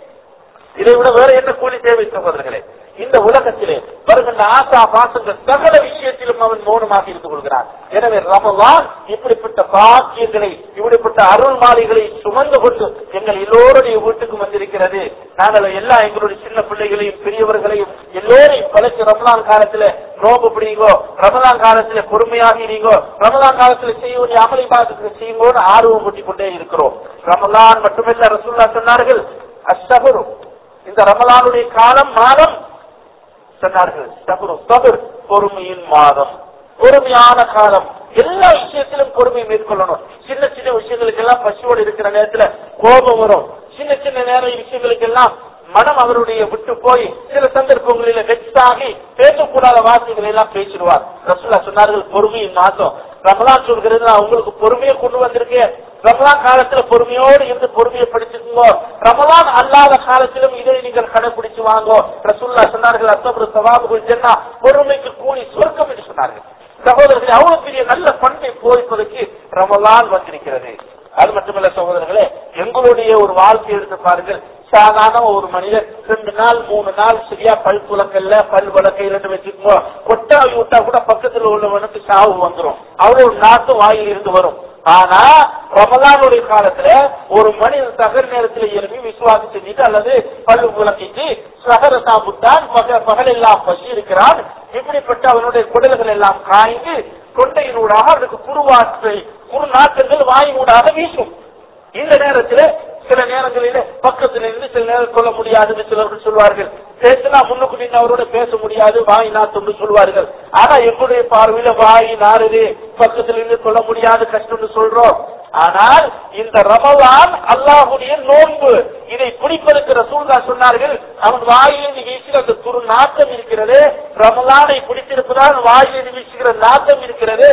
இதை விட வேற என்ன கூலி தேவை சகோதரர்களே இந்த உலகத்திலே வருகின்ற ஆசா பாசங்கள் சகல விஷயத்திலும் அவன் மௌனமாக இருந்து கொள்கிறான் எனவே ரமலான் இப்படிப்பட்ட பாக்கியங்களை இப்படிப்பட்ட அருள் மாலைகளை சுமந்து கொண்டு எங்கள் எல்லோருடைய வீட்டுக்கு வந்திருக்கிறது நாங்கள் எல்லா எங்களுடைய சின்ன பிள்ளைகளையும் பெரியவர்களையும் எல்லோரையும் பழைச்ச ரமலான் காலத்துல நோம்பு பிடிங்கோ ரமலான் காலத்துல பொறுமையாக இருங்கோ ரமலான் காலத்துல செய்ய வேண்டிய அமளி பாதத்துக்கு செய்யும்போது ஆர்வம் கூட்டிக் கொண்டே இருக்கிறோம் ரமலான் மட்டுமல்ல ரசூல்லா சொன்னார்கள் அஷ்டகுரும் இந்த ரமலானுடைய காலம் மாதம் சொன்னார்கள் சபுரு சபுர் பொறுமையின் மாதம் பொறுமையான காலம் எல்லா விஷயத்திலும் பொறுமை மேற்கொள்ளணும் சின்ன சின்ன விஷயங்களுக்கு எல்லாம் பசுவோடு இருக்கிற நேரத்துல கோபம் வரும் சின்ன சின்ன நேர விஷயங்களுக்கு எல்லாம் மனம் அவருடைய விட்டு போய் சில சந்தர்ப்பங்களில வெச்சாகி பேசக்கூடாத வார்த்தைகளை எல்லாம் பேசிடுவார் ரசூல்லா சொன்னார்கள் பொறுமையின் மாதம் ரமலான் சொல்கிறது நான் உங்களுக்கு பொறுமையை கொண்டு வந்திருக்கேன் ரமலான் காலத்துல பொறுமையோடு இருந்து பொறுமையை படிச்சுக்கோங்க ரமலான் அல்லாத காலத்திலும் இதை நீங்கள் கடைபிடிச்சு வாங்கோ ரசூல்லா சொன்னார்கள் அத்தபுர சவாபுகள் ஜென்னா பொறுமைக்கு கூலி சொர்க்கம் என்று சொன்னார்கள் சகோதரர்களே அவ்வளவு பெரிய நல்ல பண்பை போதிப்பதற்கு ரமலான் வந்திருக்கிறது அது மட்டுமல்ல சகோதரர்களே எங்களுடைய ஒரு வாழ்க்கை எடுத்து பாருங்கள் சாதாரண ஒரு மனிதர் ரெண்டு நாள் மூணு நாள் சரியா பல் துலக்கல்ல பல் வழக்கை ரெண்டு வச்சுக்கோ கொட்டாவி விட்டா கூட பக்கத்துல உள்ளவனுக்கு சாவு வந்துடும் அவ்வளவு நாட்டு வாயில் இருந்து வரும் ஆனா ரமலானுடைய காலத்துல ஒரு மனிதன் சகர் நேரத்தில் எழுப்பி விசுவாசம் செஞ்சுட்டு அல்லது பல்லு விளக்கிட்டு சகர சாப்பிட்டான் பகல் எல்லாம் பசி இருக்கிறான் இப்படிப்பட்ட அவனுடைய குடல்கள் எல்லாம் காய்ந்து தொண்டையினூடாக அவனுக்கு குருவாற்றை குறுநாட்டங்கள் வாயினூடாக வீசும் இந்த நேரத்துல சில நேரங்களில பக்கத்துல இருந்து சில நேரம் சொல்ல முடியாதுன்னு சிலர்கள் சொல்வார்கள் பேசினா முன்னுக்கு நின்று அவரோட பேச முடியாது வாய் நாத்து சொல்வார்கள் ஆனா எங்களுடைய பார்வையில வாய் நாறுது பக்கத்துல இருந்து சொல்ல முடியாது கஷ்டம்னு சொல்றோம் ஆனால் இந்த ரமலான் அல்லாஹுடைய நோன்பு இதை பிடிப்பதற்கு ரசூல்லா சொன்னார்கள் அவன் வாயிலிருந்து வீசுகிற அந்த துரு நாட்டம் இருக்கிறது ரமலானை பிடித்திருப்பதால் வாயிலிருந்து வீசுகிற நாட்டம் இருக்கிறது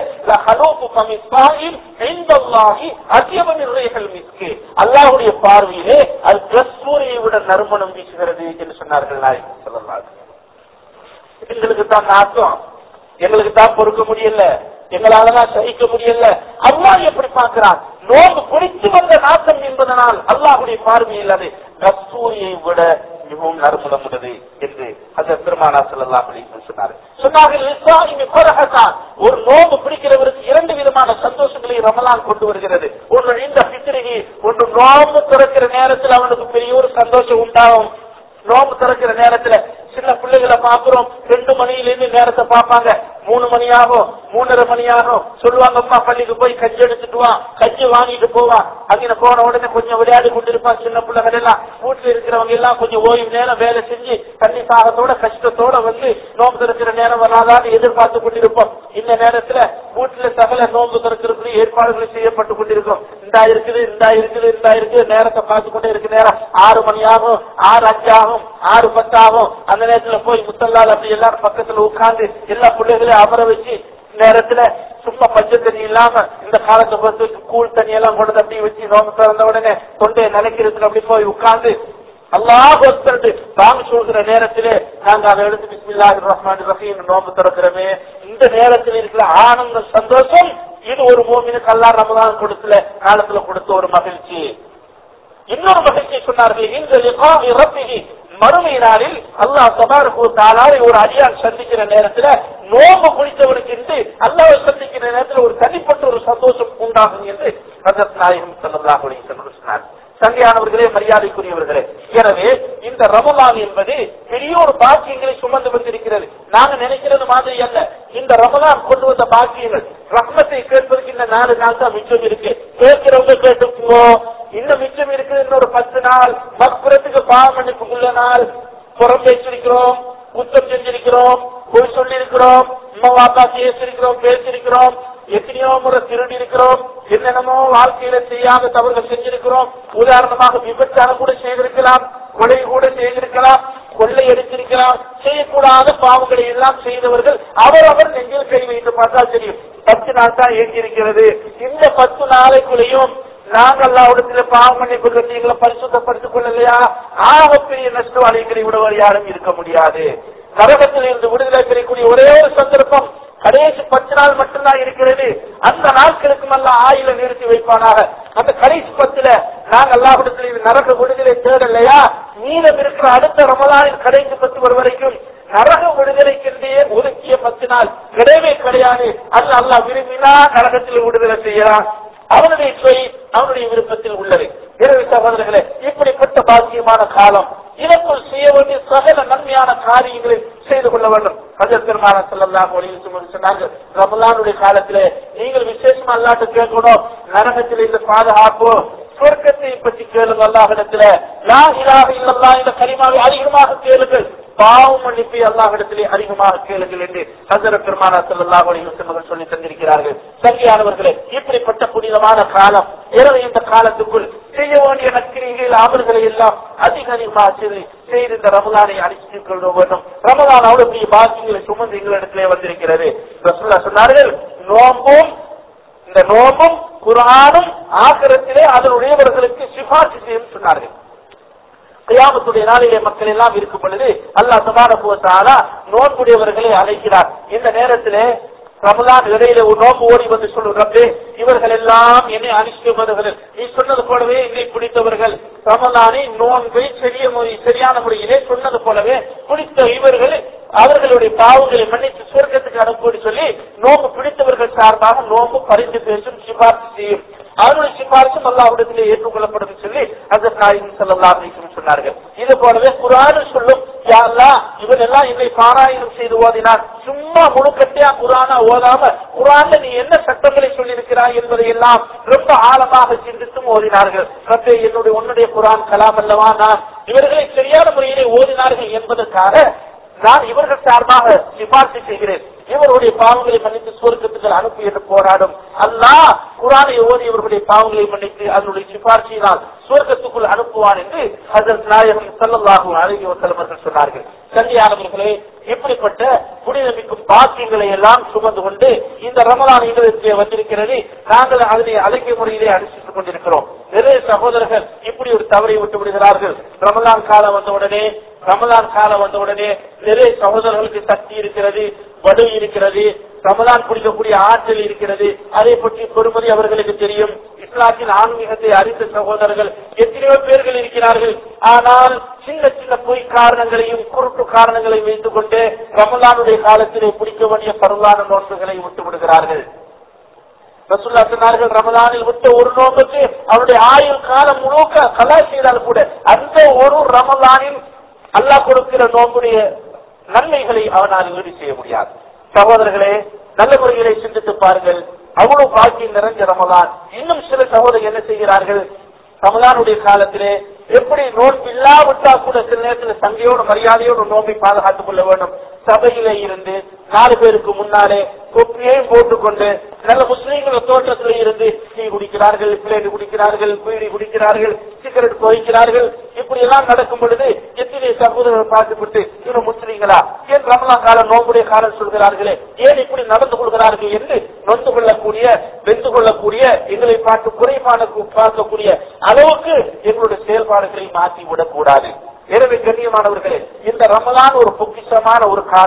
அல்லாஹுடைய பார்வையிலே அது கஸ்தூரியை விட நறுமணம் வீசுகிறது என்று சொன்னார்கள் நாயகம் சொல்லலாம் எங்களுக்கு தான் நாட்டம் எங்களுக்கு தான் பொறுக்க முடியல எங்களாலதான் சகிக்க முடியல அல்லாஹ் எப்படி பார்க்கிறான் நோம்பு பிடித்து வந்த நாட்டம் என்பதனால் அல்லாஹுடைய பார்வையில் அது கஸ்தூரியை விட மிகவும் நறுமணம் உள்ளது என்று அந்த பெருமானா செல்லலாம் சொன்னார் சொன்னார்கள் ஒரு நோம்பு பிடிக்கிறவருக்கு இரண்டு விதமான சந்தோஷங்களை ரமலான் கொண்டு வருகிறது ஒன்று இந்த பித்திரிகை ஒன்று நோம்பு திறக்கிற நேரத்தில் அவனுக்கு பெரிய ஒரு சந்தோஷம் உண்டாகும் நோம்பு திறக்கிற நேரத்துல சின்ன பிள்ளைகளை பாக்குறோம் ரெண்டு மணியிலிருந்து நேரத்தை பார்ப்பாங்க மூணு மணி ஆகும் மூணரை மணி ஆகும் சொல்லுவாங்க அம்மா பள்ளிக்கு போய் கஞ்சி எடுத்துட்டு வா கஞ்சி வாங்கிட்டு போவான் அங்கே போன உடனே கொஞ்சம் விளையாடி கொண்டிருப்பான் சின்ன பிள்ளைகள் எல்லாம் வீட்டுல இருக்கிறவங்க எல்லாம் கொஞ்சம் ஓய்வு நேரம் வேலை செஞ்சு தண்ணி சாகத்தோட கஷ்டத்தோட வந்து நோம்பு திறக்கிற நேரம் வராதான்னு எதிர்பார்த்து கொண்டிருப்போம் இந்த நேரத்துல வீட்டுல சகல நோம்பு திறக்கிறதுக்கு ஏற்பாடுகள் செய்யப்பட்டு கொண்டிருக்கும் இந்தா இருக்குது இந்தா இருக்குது இந்தா இருக்குது நேரத்தை பார்த்து கொண்டே இருக்கு நேரம் ஆறு மணி ஆகும் ஆறு அஞ்சு ஆகும் ஆறு பத்து ஆகும் அந்த நேரத்துல போய் முத்தல்லால் அப்படி எல்லாரும் பக்கத்துல உட்கார்ந்து எல்லா பிள்ளைகளையும் அமர வச்சு நேரத்துல சும்மா பச்சை தண்ணி இல்லாம இந்த காலத்தை பொறுத்து கூழ் தண்ணி எல்லாம் கொண்டு அப்படி வச்சு நோம்பு திறந்த உடனே தொண்டையை நினைக்கிறதுக்கு அப்படி போய் உட்கார்ந்து அல்லாஹ் ஒருத்தர் தாங்க சொல்கிற நேரத்திலே நாங்க அதை எடுத்து பிஸ்மில்லாஹி ரஹ்மான் ரஹீம் நோம்பு திறக்கிறோமே இந்த நேரத்தில் இருக்கிற ஆனந்த சந்தோஷம் இது ஒரு மூமினுக்கு அல்லாஹ் ரமதான் கொடுத்துல காலத்துல கொடுத்த ஒரு மகிழ்ச்சி இன்னொரு மகிழ்ச்சி சொன்னார்கள் இந்த லிகாஹி ரப்பிஹி மறுமை நாளில் அல்லாஹ் தபாரகு தாலாவை ஒரு அடியான் சந்திக்கிற நேரத்துல நோம்பு குடித்தவனுக்கு என்று அல்லாஹ் சந்திக்கிற நேரத்தில் ஒரு தனிப்பட்ட ஒரு சந்தோஷம் உண்டாகும் என்று ஹசரத் நாயகம் ஸல்லல்லாஹு அலைஹி வஸல்லம் சொன்னார் சங்கையானவர்களே மரியாதைக்குரியவர்களே எனவே இந்த ரமலான் என்பது பெரிய ஒரு பாக்கியங்களை சுமந்து வந்திருக்கிறது நாங்க நினைக்கிறது மாதிரி அல்ல இந்த ரமலான் கொண்டு வந்த பாக்கியங்கள் ரஹ்மத்தை கேட்பதற்கு இந்த நாலு நாள் தான் மிச்சம் இருக்கு கேட்கிறவங்க கேட்டுக்குமோ இன்னும் மிச்சம் இருக்குது இன்னொரு பத்து நாள் மக்குறதுக்கு பாவமன்னிப்புக்குள்ள நாள் புறம் பேசிருக்கிறோம் குத்தம் செஞ்சிருக்கிறோம் பொய் சொல்லியிருக்கிறோம் அம்மா பாப்பா பேசிருக்கிறோம் பேசிருக்கிறோம் எத்தனையோ முறை திருடி இருக்கிறோம் என்னென்னமோ வாழ்க்கையில செய்யாத தவறுகள் செஞ்சிருக்கிறோம் உதாரணமாக விபச்சாரம் கூட செய்திருக்கலாம் கொலை கூட செய்திருக்கலாம் கொள்ளை எடுத்திருக்கலாம் செய்யக்கூடாத பாவங்களை எல்லாம் செய்தவர்கள் அவரவர் நெஞ்சில் கை வைத்து பார்த்தால் தெரியும் பத்து நாள் தான் இயங்கியிருக்கிறது இந்த பத்து நாளைக்குள்ளேயும் நாங்கள் அல்லாவிடத்தில் பாவ மன்னிப்பு கட்டியங்களை பரிசுத்தப்படுத்திக் கொள்ளலையா ஆகப்பெரிய நஷ்டவாளிகளை விடுவர் யாரும் இருக்க முடியாது நரகத்தில் இருந்து விடுதலை பெறக்கூடிய ஒரே ஒரு சந்தர்ப்பம் கடைசி பத்து நாள் மட்டும்தான் இருக்கிறது அந்த நாட்களுக்கு நல்ல ஆயில நிறுத்தி வைப்பானாக அந்த கடைசி பத்துல நாங்கள் அல்லாவிடத்தில் நரக விடுதலை தேடலையா மீதம் இருக்கிற அடுத்த ரமலானின் கடைசி பத்து வரும் வரைக்கும் நரக விடுதலைக்கென்றே ஒதுக்கிய பத்து நாள் கிடையவே கிடையாது அல்ல அல்லாஹ் விரும்பினா நரகத்தில் விடுதலை செய்யலாம் அவனுடைய சொய் அவனுடைய விருப்பத்தில் உள்ளது இரவு சகோதரர்களே இப்படிப்பட்ட பாக்கியமான காலம் இதற்குள் செய்ய வேண்டிய சகல நன்மையான காரியங்களை செய்து கொள்ள வேண்டும் ஹஜர் பெருமான செல்லலாம் சொன்னார்கள் ரமலானுடைய காலத்திலே நீங்கள் விசேஷமா அல்லாட்டு கேட்கணும் நரகத்தில் இந்த பாதுகாப்பு சொர்க்கத்தை பற்றி கேளுங்க அல்லாஹிடத்துல லா இலாஹ இல்லல்லா இந்த கரிமாவை அதிகமாக கேளுங்கள் பாவம் மன்னிப்பை அல்லாஹிடத்திலே அதிகமாக கேளுங்கள் என்று ஹசர பெருமானா செல்லல்லாஹ் அலிவசமர்கள் சொல்லி தந்திருக்கிறார்கள் சங்கியானவர்களே இப்படிப்பட்ட புனிதமான காலம் இரவு இந்த காலத்துக்குள் செய்ய வேண்டிய நற்கிரிகள் அமல்களை எல்லாம் அதிக அதிகமாக செய்து செய்து இந்த ரமலானை அனுப்பித்துக் கொள்ள வேண்டும் ரமலான் அவ்வளவு பெரிய பாக்கியங்களை சுமந்து எங்களிடத்திலே வந்திருக்கிறது ரசூல்லா சொன்னார்கள் நோம்பும் இந்த நோம்பும் குரானும் ஆக்கிரத்திலே அதனுடையவர்களுக்கு சிபார்சு செய்யும் சொன்னார்கள் கியாமத்துடைய நாளிலே மக்கள் எல்லாம் இருக்கும் பொழுது அல்லாஹ் சபான நோன்புடையவர்களை அழைக்கிறார் இந்த நேரத்திலே ரமலான் இடையில ஒரு நோம்பு ஓடி வந்து சொல்லும் ரப்பே இவர்கள் எல்லாம் என்னை அனுஷ்டிப்பவர்கள் நீ சொன்னது போலவே என்னை பிடித்தவர்கள் ரமலானை நோன்பை சரிய முறை சரியான முறையிலே சொன்னது போலவே பிடித்த இவர்கள் அவர்களுடைய பாவங்களை மன்னித்து சுவர்க்கத்துக்கு அனுப்பி சொல்லி நோம்பு பிடித்தவர்கள் சார்பாக நோம்பு பரிந்து பேசும் சிபார்சு செய்யும் அவருடைய சிபாரிசும் அல்லாவிடத்திலே ஏற்றுக்கொள்ளப்படும் சொல்லி அதற்கு நாயகம் செல்லலாம் சொன்னார்கள் இது போலவே குரான் சொல்லும் யாருலா இவன் எல்லாம் என்னை பாராயணம் செய்து ஓதினார் சும்மா முழுக்கத்தையா குரானா ஓதாம குரான்ல நீ என்ன சட்டங்களை சொல்லியிருக்கிறாய் என்பதை எல்லாம் ரொம்ப ஆழமாக சிந்தித்தும் ஓதினார்கள் ரப்பே என்னுடைய உன்னுடைய குரான் கலாம் அல்லவா நான் இவர்களை சரியான முறையிலே ஓதினார்கள் என்பதற்காக நான் இவர்கள் சார்பாக சிபார்சு செய்கிறேன் இவருடைய பாவங்களை மன்னித்து சுவர்க்கத்துக்கு அனுப்பி என்று போராடும் அல்லாஹ் குரானை ஓதி இவர்களுடைய பாவங்களை மன்னித்து அதனுடைய சிபார்சையினால் சுவர்க்கத்துக்குள் அனுப்புவான் என்று அதன் நாயகம் சல்லல்லாஹு அழகி வசலமர்கள் சொன்னார்கள் கல்யாணவர்களே இப்படிப்பட்ட புனிதமிக்கும் பாக்கியங்களை எல்லாம் சுமந்து கொண்டு இந்த ரமலான் இடத்திலே வந்திருக்கிறது நாங்கள் அதனை அழைக்க முறையிலே அனுசரித்துக் கொண்டிருக்கிறோம் நிறைய சகோதரர்கள் இப்படி ஒரு தவறை விட்டு விடுகிறார்கள் ரமலான் காலம் வந்தவுடனே ரமலான் காலம் வந்தவுடனே நிறைய சகோதரர்களுக்கு சக்தி இருக்கிறது வலு இருக்கிறது ரமலான் குடிக்கக்கூடிய ஆற்றல் இருக்கிறது அதை பற்றி பொறுமதி அவர்களுக்கு தெரியும் இஸ்லாத்தின் ஆன்மீகத்தை அறிந்த சகோதரர்கள் எத்தனையோ பேர்கள் இருக்கிறார்கள் ஆனால் சின்ன சின்ன பொய் காரணங்களையும் குருட்டு காரணங்களையும் வைத்துக் கொண்டு ரமலானுடைய காலத்திலே பிடிக்க வேண்டிய பருவான நோன்புகளை விட்டு விடுகிறார்கள் ரசுல்லா சொன்னார்கள் ரமலானில் விட்ட ஒரு நோம்புக்கு அவருடைய ஆயுள் காலம் முழுக்க கலா செய்தால் கூட அந்த ஒரு ரமலானின் அல்லாஹ் கொடுக்கிற நோம்புடைய நன்மைகளை அவனால் ஈடு செய்ய முடியாது சகோதரர்களே நல்ல முறைகளை சிந்தித்து பாருங்கள் அவ்வளவு பாக்கியம் நிறைஞ்ச ரமலான் இன்னும் சில சகோதரர் என்ன செய்கிறார்கள் ரமலானுடைய காலத்திலே எப்படி நோன்பு இல்லாவிட்டா கூட சில நேரத்தில் சங்கையோடு மரியாதையோடு நோன்பை பாதுகாத்துக் கொள்ள வேண்டும் சபையிலே இருந்து நாலு பேருக்கு முன்னாலே கொப்பியையும் போட்டுக்கொண்டு நல்ல முஸ்லீம்கள் தோட்டத்தில் இருந்து டீ குடிக்கிறார்கள் பிளேட் குடிக்கிறார்கள் பீடி குடிக்கிறார்கள் சிகரெட் குறைக்கிறார்கள் இப்படி எல்லாம் நடக்கும் பொழுது எத்தனை சகோதரர்கள் பார்த்துவிட்டு இவங்க முஸ்லீம்களா ஏன் ரமலான் காலம் நோம்புடைய காலம் சொல்கிறார்களே ஏன் இப்படி நடந்து கொள்கிறார்கள் என்று நொந்து கொள்ளக்கூடிய வெந்து கொள்ளக்கூடிய எங்களை பார்த்து குறைபாடு பார்க்கக்கூடிய அளவுக்கு எங்களுடைய செயல்பாடுகளை மாற்றி விடக்கூடாது எனவே கண்ணியமானவர்களே இந்த ரமலான் ஒரு பொக்கிஷமான ஒரு காலம்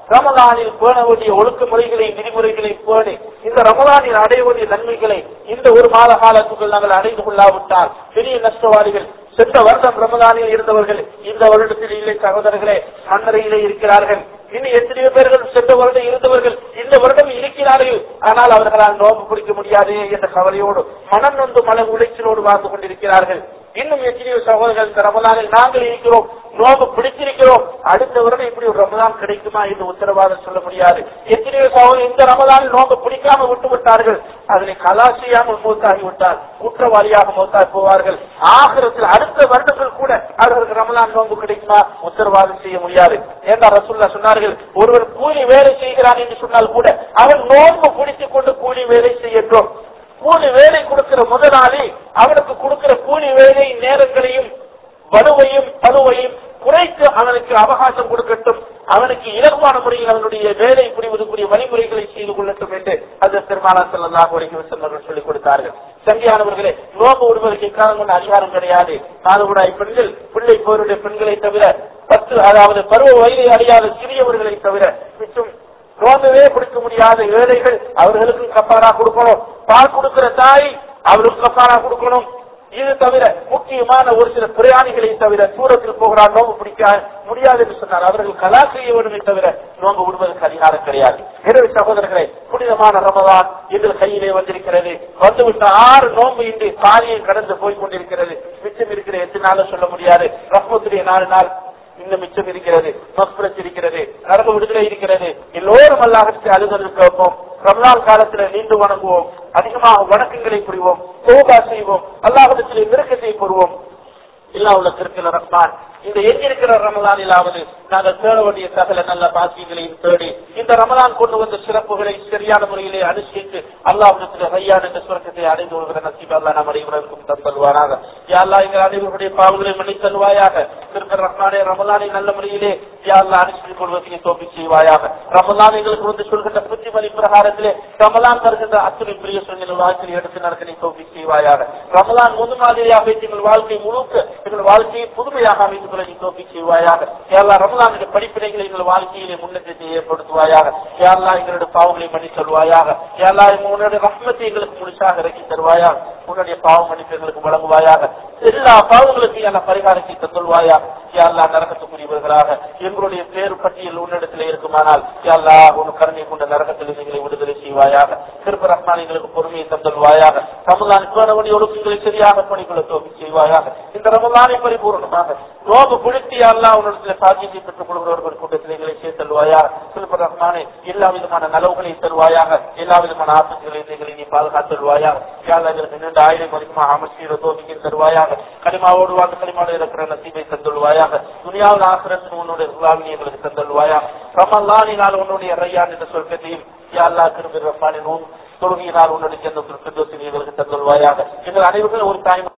ரமலானில் பேண வேண்டிய ஒழுக்க முறைகளை விதிமுறைகளை பேணி இந்த ரமலானில் அடைய வேண்டிய நன்மைகளை இந்த ஒரு மாத காலத்துக்குள் நாங்கள் அடைந்து கொள்ளாவிட்டால் பெரிய நஷ்டவாதிகள் சென்ற வருடம் ரமலானில் இருந்தவர்கள் இந்த வருடத்தில் இல்லை சகோதரர்களே மன்னரையிலே இருக்கிறார்கள் இனி எத்தனையோ பேர்கள் சென்ற வருடம் இருந்தவர்கள் இந்த வருடம் இருக்கிறார்கள் ஆனால் அவர்களால் நோம்பு பிடிக்க முடியாது என்ற கவலையோடு மனம் நொந்து மன உளைச்சலோடு வாழ்ந்து கொண்டிருக்கிறார்கள் இன்னும் எத்தனையோ சகோதரர்கள் இந்த ரமலானில் நாங்கள் இருக்கிறோம் நோம்பு பிடிச்சிருக்கிறோம் அடுத்த வருடம் இப்படி ஒரு ரமலான் கிடைக்குமா என்று உத்தரவாதம் சொல்ல முடியாது எத்தனையோ சகோதரர் இந்த ரமலானில் நோம்பு பிடிக்காம விட்டு விட்டார்கள் அதனை கலாசியாமல் மூத்தாகி விட்டால் குற்றவாளியாக மூத்தாகி போவார்கள் ஆகிரத்தில் அடுத்த வருடங்கள் கூட அவர்களுக்கு ரமலான் நோன்பு கிடைக்குமா உத்தரவாதம் செய்ய முடியாது ஏண்டா ரசுல்லா சொன்னார்கள் ஒருவர் கூலி வேலை செய்கிறான் என்று சொன்னால் கூட அவன் நோன்பு பிடித்துக் கொண்டு கூலி வேலை செய்யட்டும் கூலி வேலை கொடுக்கிற முதலாளி அவனுக்கு கொடுக்கிற கூலி வேலை நேரங்களையும் வலுவையும் பலுவையும் குறைத்து அவனுக்கு அவகாசம் கொடுக்கட்டும் அவனுக்கு இலகுவான முறையில் அவனுடைய வேலை புரிவதற்குரிய வழிமுறைகளை செய்து கொள்ளட்டும் என்று அது பெருமானா செல்லல்லாக வரைக்கும் செல்வர்கள் சொல்லிக் கொடுத்தார்கள் சங்கியானவர்களே நோம்பு விடுவதற்கு காரணம் கொண்ட அதிகாரம் கிடையாது மாதவிடாய் பெண்கள் பிள்ளை போருடைய பெண்களை தவிர பத்து அதாவது பருவ வயதை அறியாத சிறியவர்களை தவிர மிச்சம் நோம்பவே பிடிக்க முடியாத ஏழைகள் அவர்களுக்கும் கப்பாரா கொடுக்கணும் பால் கொடுக்கிற தாய் அவருக்கு கப்பாரா கொடுக்கணும் இது தவிர முக்கியமான ஒரு சில பிரயாணிகளை தவிர தூரத்தில் போகிறார் நோம்பு பிடிக்க முடியாது என்று சொன்னார் அவர்கள் கலா செய்ய வேண்டுமே தவிர நோம்பு விடுவதற்கு அதிகாரம் கிடையாது எனவே சகோதரர்களே புனிதமான ரமதான் எங்கள் கையிலே வந்திருக்கிறது வந்துவிட்ட ஆறு நோம்பு இன்று காரியை கடந்து போய் கொண்டிருக்கிறது மிச்சம் இருக்கிற எத்தனை நாளும் சொல்ல முடியாது ரஹ்மத்துடைய நாலு நாள் இன்னும் மிச்சம் இருக்கிறது மஸ்பிரத் இருக்கிறது நரம்பு விடுதலை இருக்கிறது எல்லோரும் அல்லாஹத்தை அழுதல் கேட்போம் ரமலான் காலத்துல நீண்டு வணங்குவோம் அதிகமாக வணக்கங்களை புரிவோம் தோபா செய்வோம் அல்லாஹிடத்திலே நெருக்கத்தை பெறுவோம் இல்லா உள்ள திருக்கிற ரஹ்மான் இந்த எங்கிருக்கிற ரமலானிலாவது நாங்கள் தேட வேண்டிய சகல நல்ல பாக்கியங்களையும் தேடி இந்த ரமலான் கொண்டு வந்த சிறப்புகளை சரியான முறையிலே அனுஷ்டித்து அல்லாஹிடத்தில் ஹையான் என்ற சுரக்கத்தை அடைந்து கொள்கிற நசீப் அல்லா நம் அனைவருக்கும் தந்தல்வாராக யாழ்லா எங்கள் அனைவருடைய பாவங்களை மன்னித்தல்வாயாக திருக்கிற ரஹ்மானே ரமலானை நல்ல முறையிலே யாழ்லா அனுஷ்டித்துக் கொள்வதற்கு தோப்பி செய்வாயாக ரமலான் எங்களுக்கு வந்து சொல்கின்ற புத்திமதி பிரகாரத்திலே ரமலான் வருகின்ற அத்துணை பிரிய சொல்கிற வாழ்க்கையை எடுத்து நடக்க தோப்பி செய்வாயாக ரமலான் முது மாதிரியாக வைத்து எங்கள் வாழ்க்கை முழுக்க எங்கள் வாழ்க்கையை புதுமையாக அமைத்துக் கொள்ள நீ தோப்பி செய்வாயாக யாழ்லா ரமலானுடைய படிப்பினைகளை எங்கள் வாழ்க்கையிலே முன்னேற்றத்தை ஏற்படுத்துவாயாக யாழ்லா எங்களுடைய பாவங்களை மன்னி தருவாயாக யாழ்லா உன்னுடைய ரஹ்மத்தை எங்களுக்கு முழுசாக இறக்கி தருவாயாக உன்னுடைய பாவ மன்னிப்பு எங்களுக்கு வழங்குவாயாக எல்லா பாவங்களுக்கும் என்ன பரிகாரத்தை தந்துள்வாயா யாழ்லா நரகத்துக்குரியவர்களாக எங்களுடைய பேர் பட்டியல் உன்னிடத்தில் இருக்குமானால் யாழ்லா உன் கருணை கொண்ட நரகத்தில் எங்களை விடுதலை செய்வாயாக திருப்ப ரஹ்மான் எங்களுக்கு பொறுமையை தந்துள்வாயாக ரமலான் பேணவழி ஒழுக்கங்களை சரியாக பணிகளை தோப்பி செய்வாயாக இந்த ரமலானை பரிபூர்ணமாக நோபு குளிர்த்தி அல்லா உன்னிடத்தில் சாட்சியத்தை பெற்றுக் கொள்கிறவர்கள் கூட்டத்தில் எங்களை சேர்த்தல்வாயா திருப்ப ரஹ்மானே எல்லா விதமான நலவுகளை தருவாயாக எல்லா விதமான ஆபத்துகளையும் எங்களை நீ பாதுகாத்தல்வாயாக யாழ்லா எங்களுக்கு நீண்ட ஆயிரம் மதிப்புமா அமைச்சர் தோப்பிக்கு தருவாயாக களிமாவோடு வாழ்ந்து களிமாவோடு இருக்கிற நசீபை தந்துள்வாயாக துணியாவில் ஆசிரத்தின் உன்னுடைய குலாவினை எங்களுக்கு தந்துள்வாயா ரமலானினால் உன்னுடைய ரையான் என்ற சொர்க்கத்தையும் யாழ்லா திரும்பி ரஹ்மானின் தொழுகையினால் உன்னுடைய எந்த எங்களுக்கு தந்துள்வாயாக எங்கள் அனைவரும் ஒரு தாய்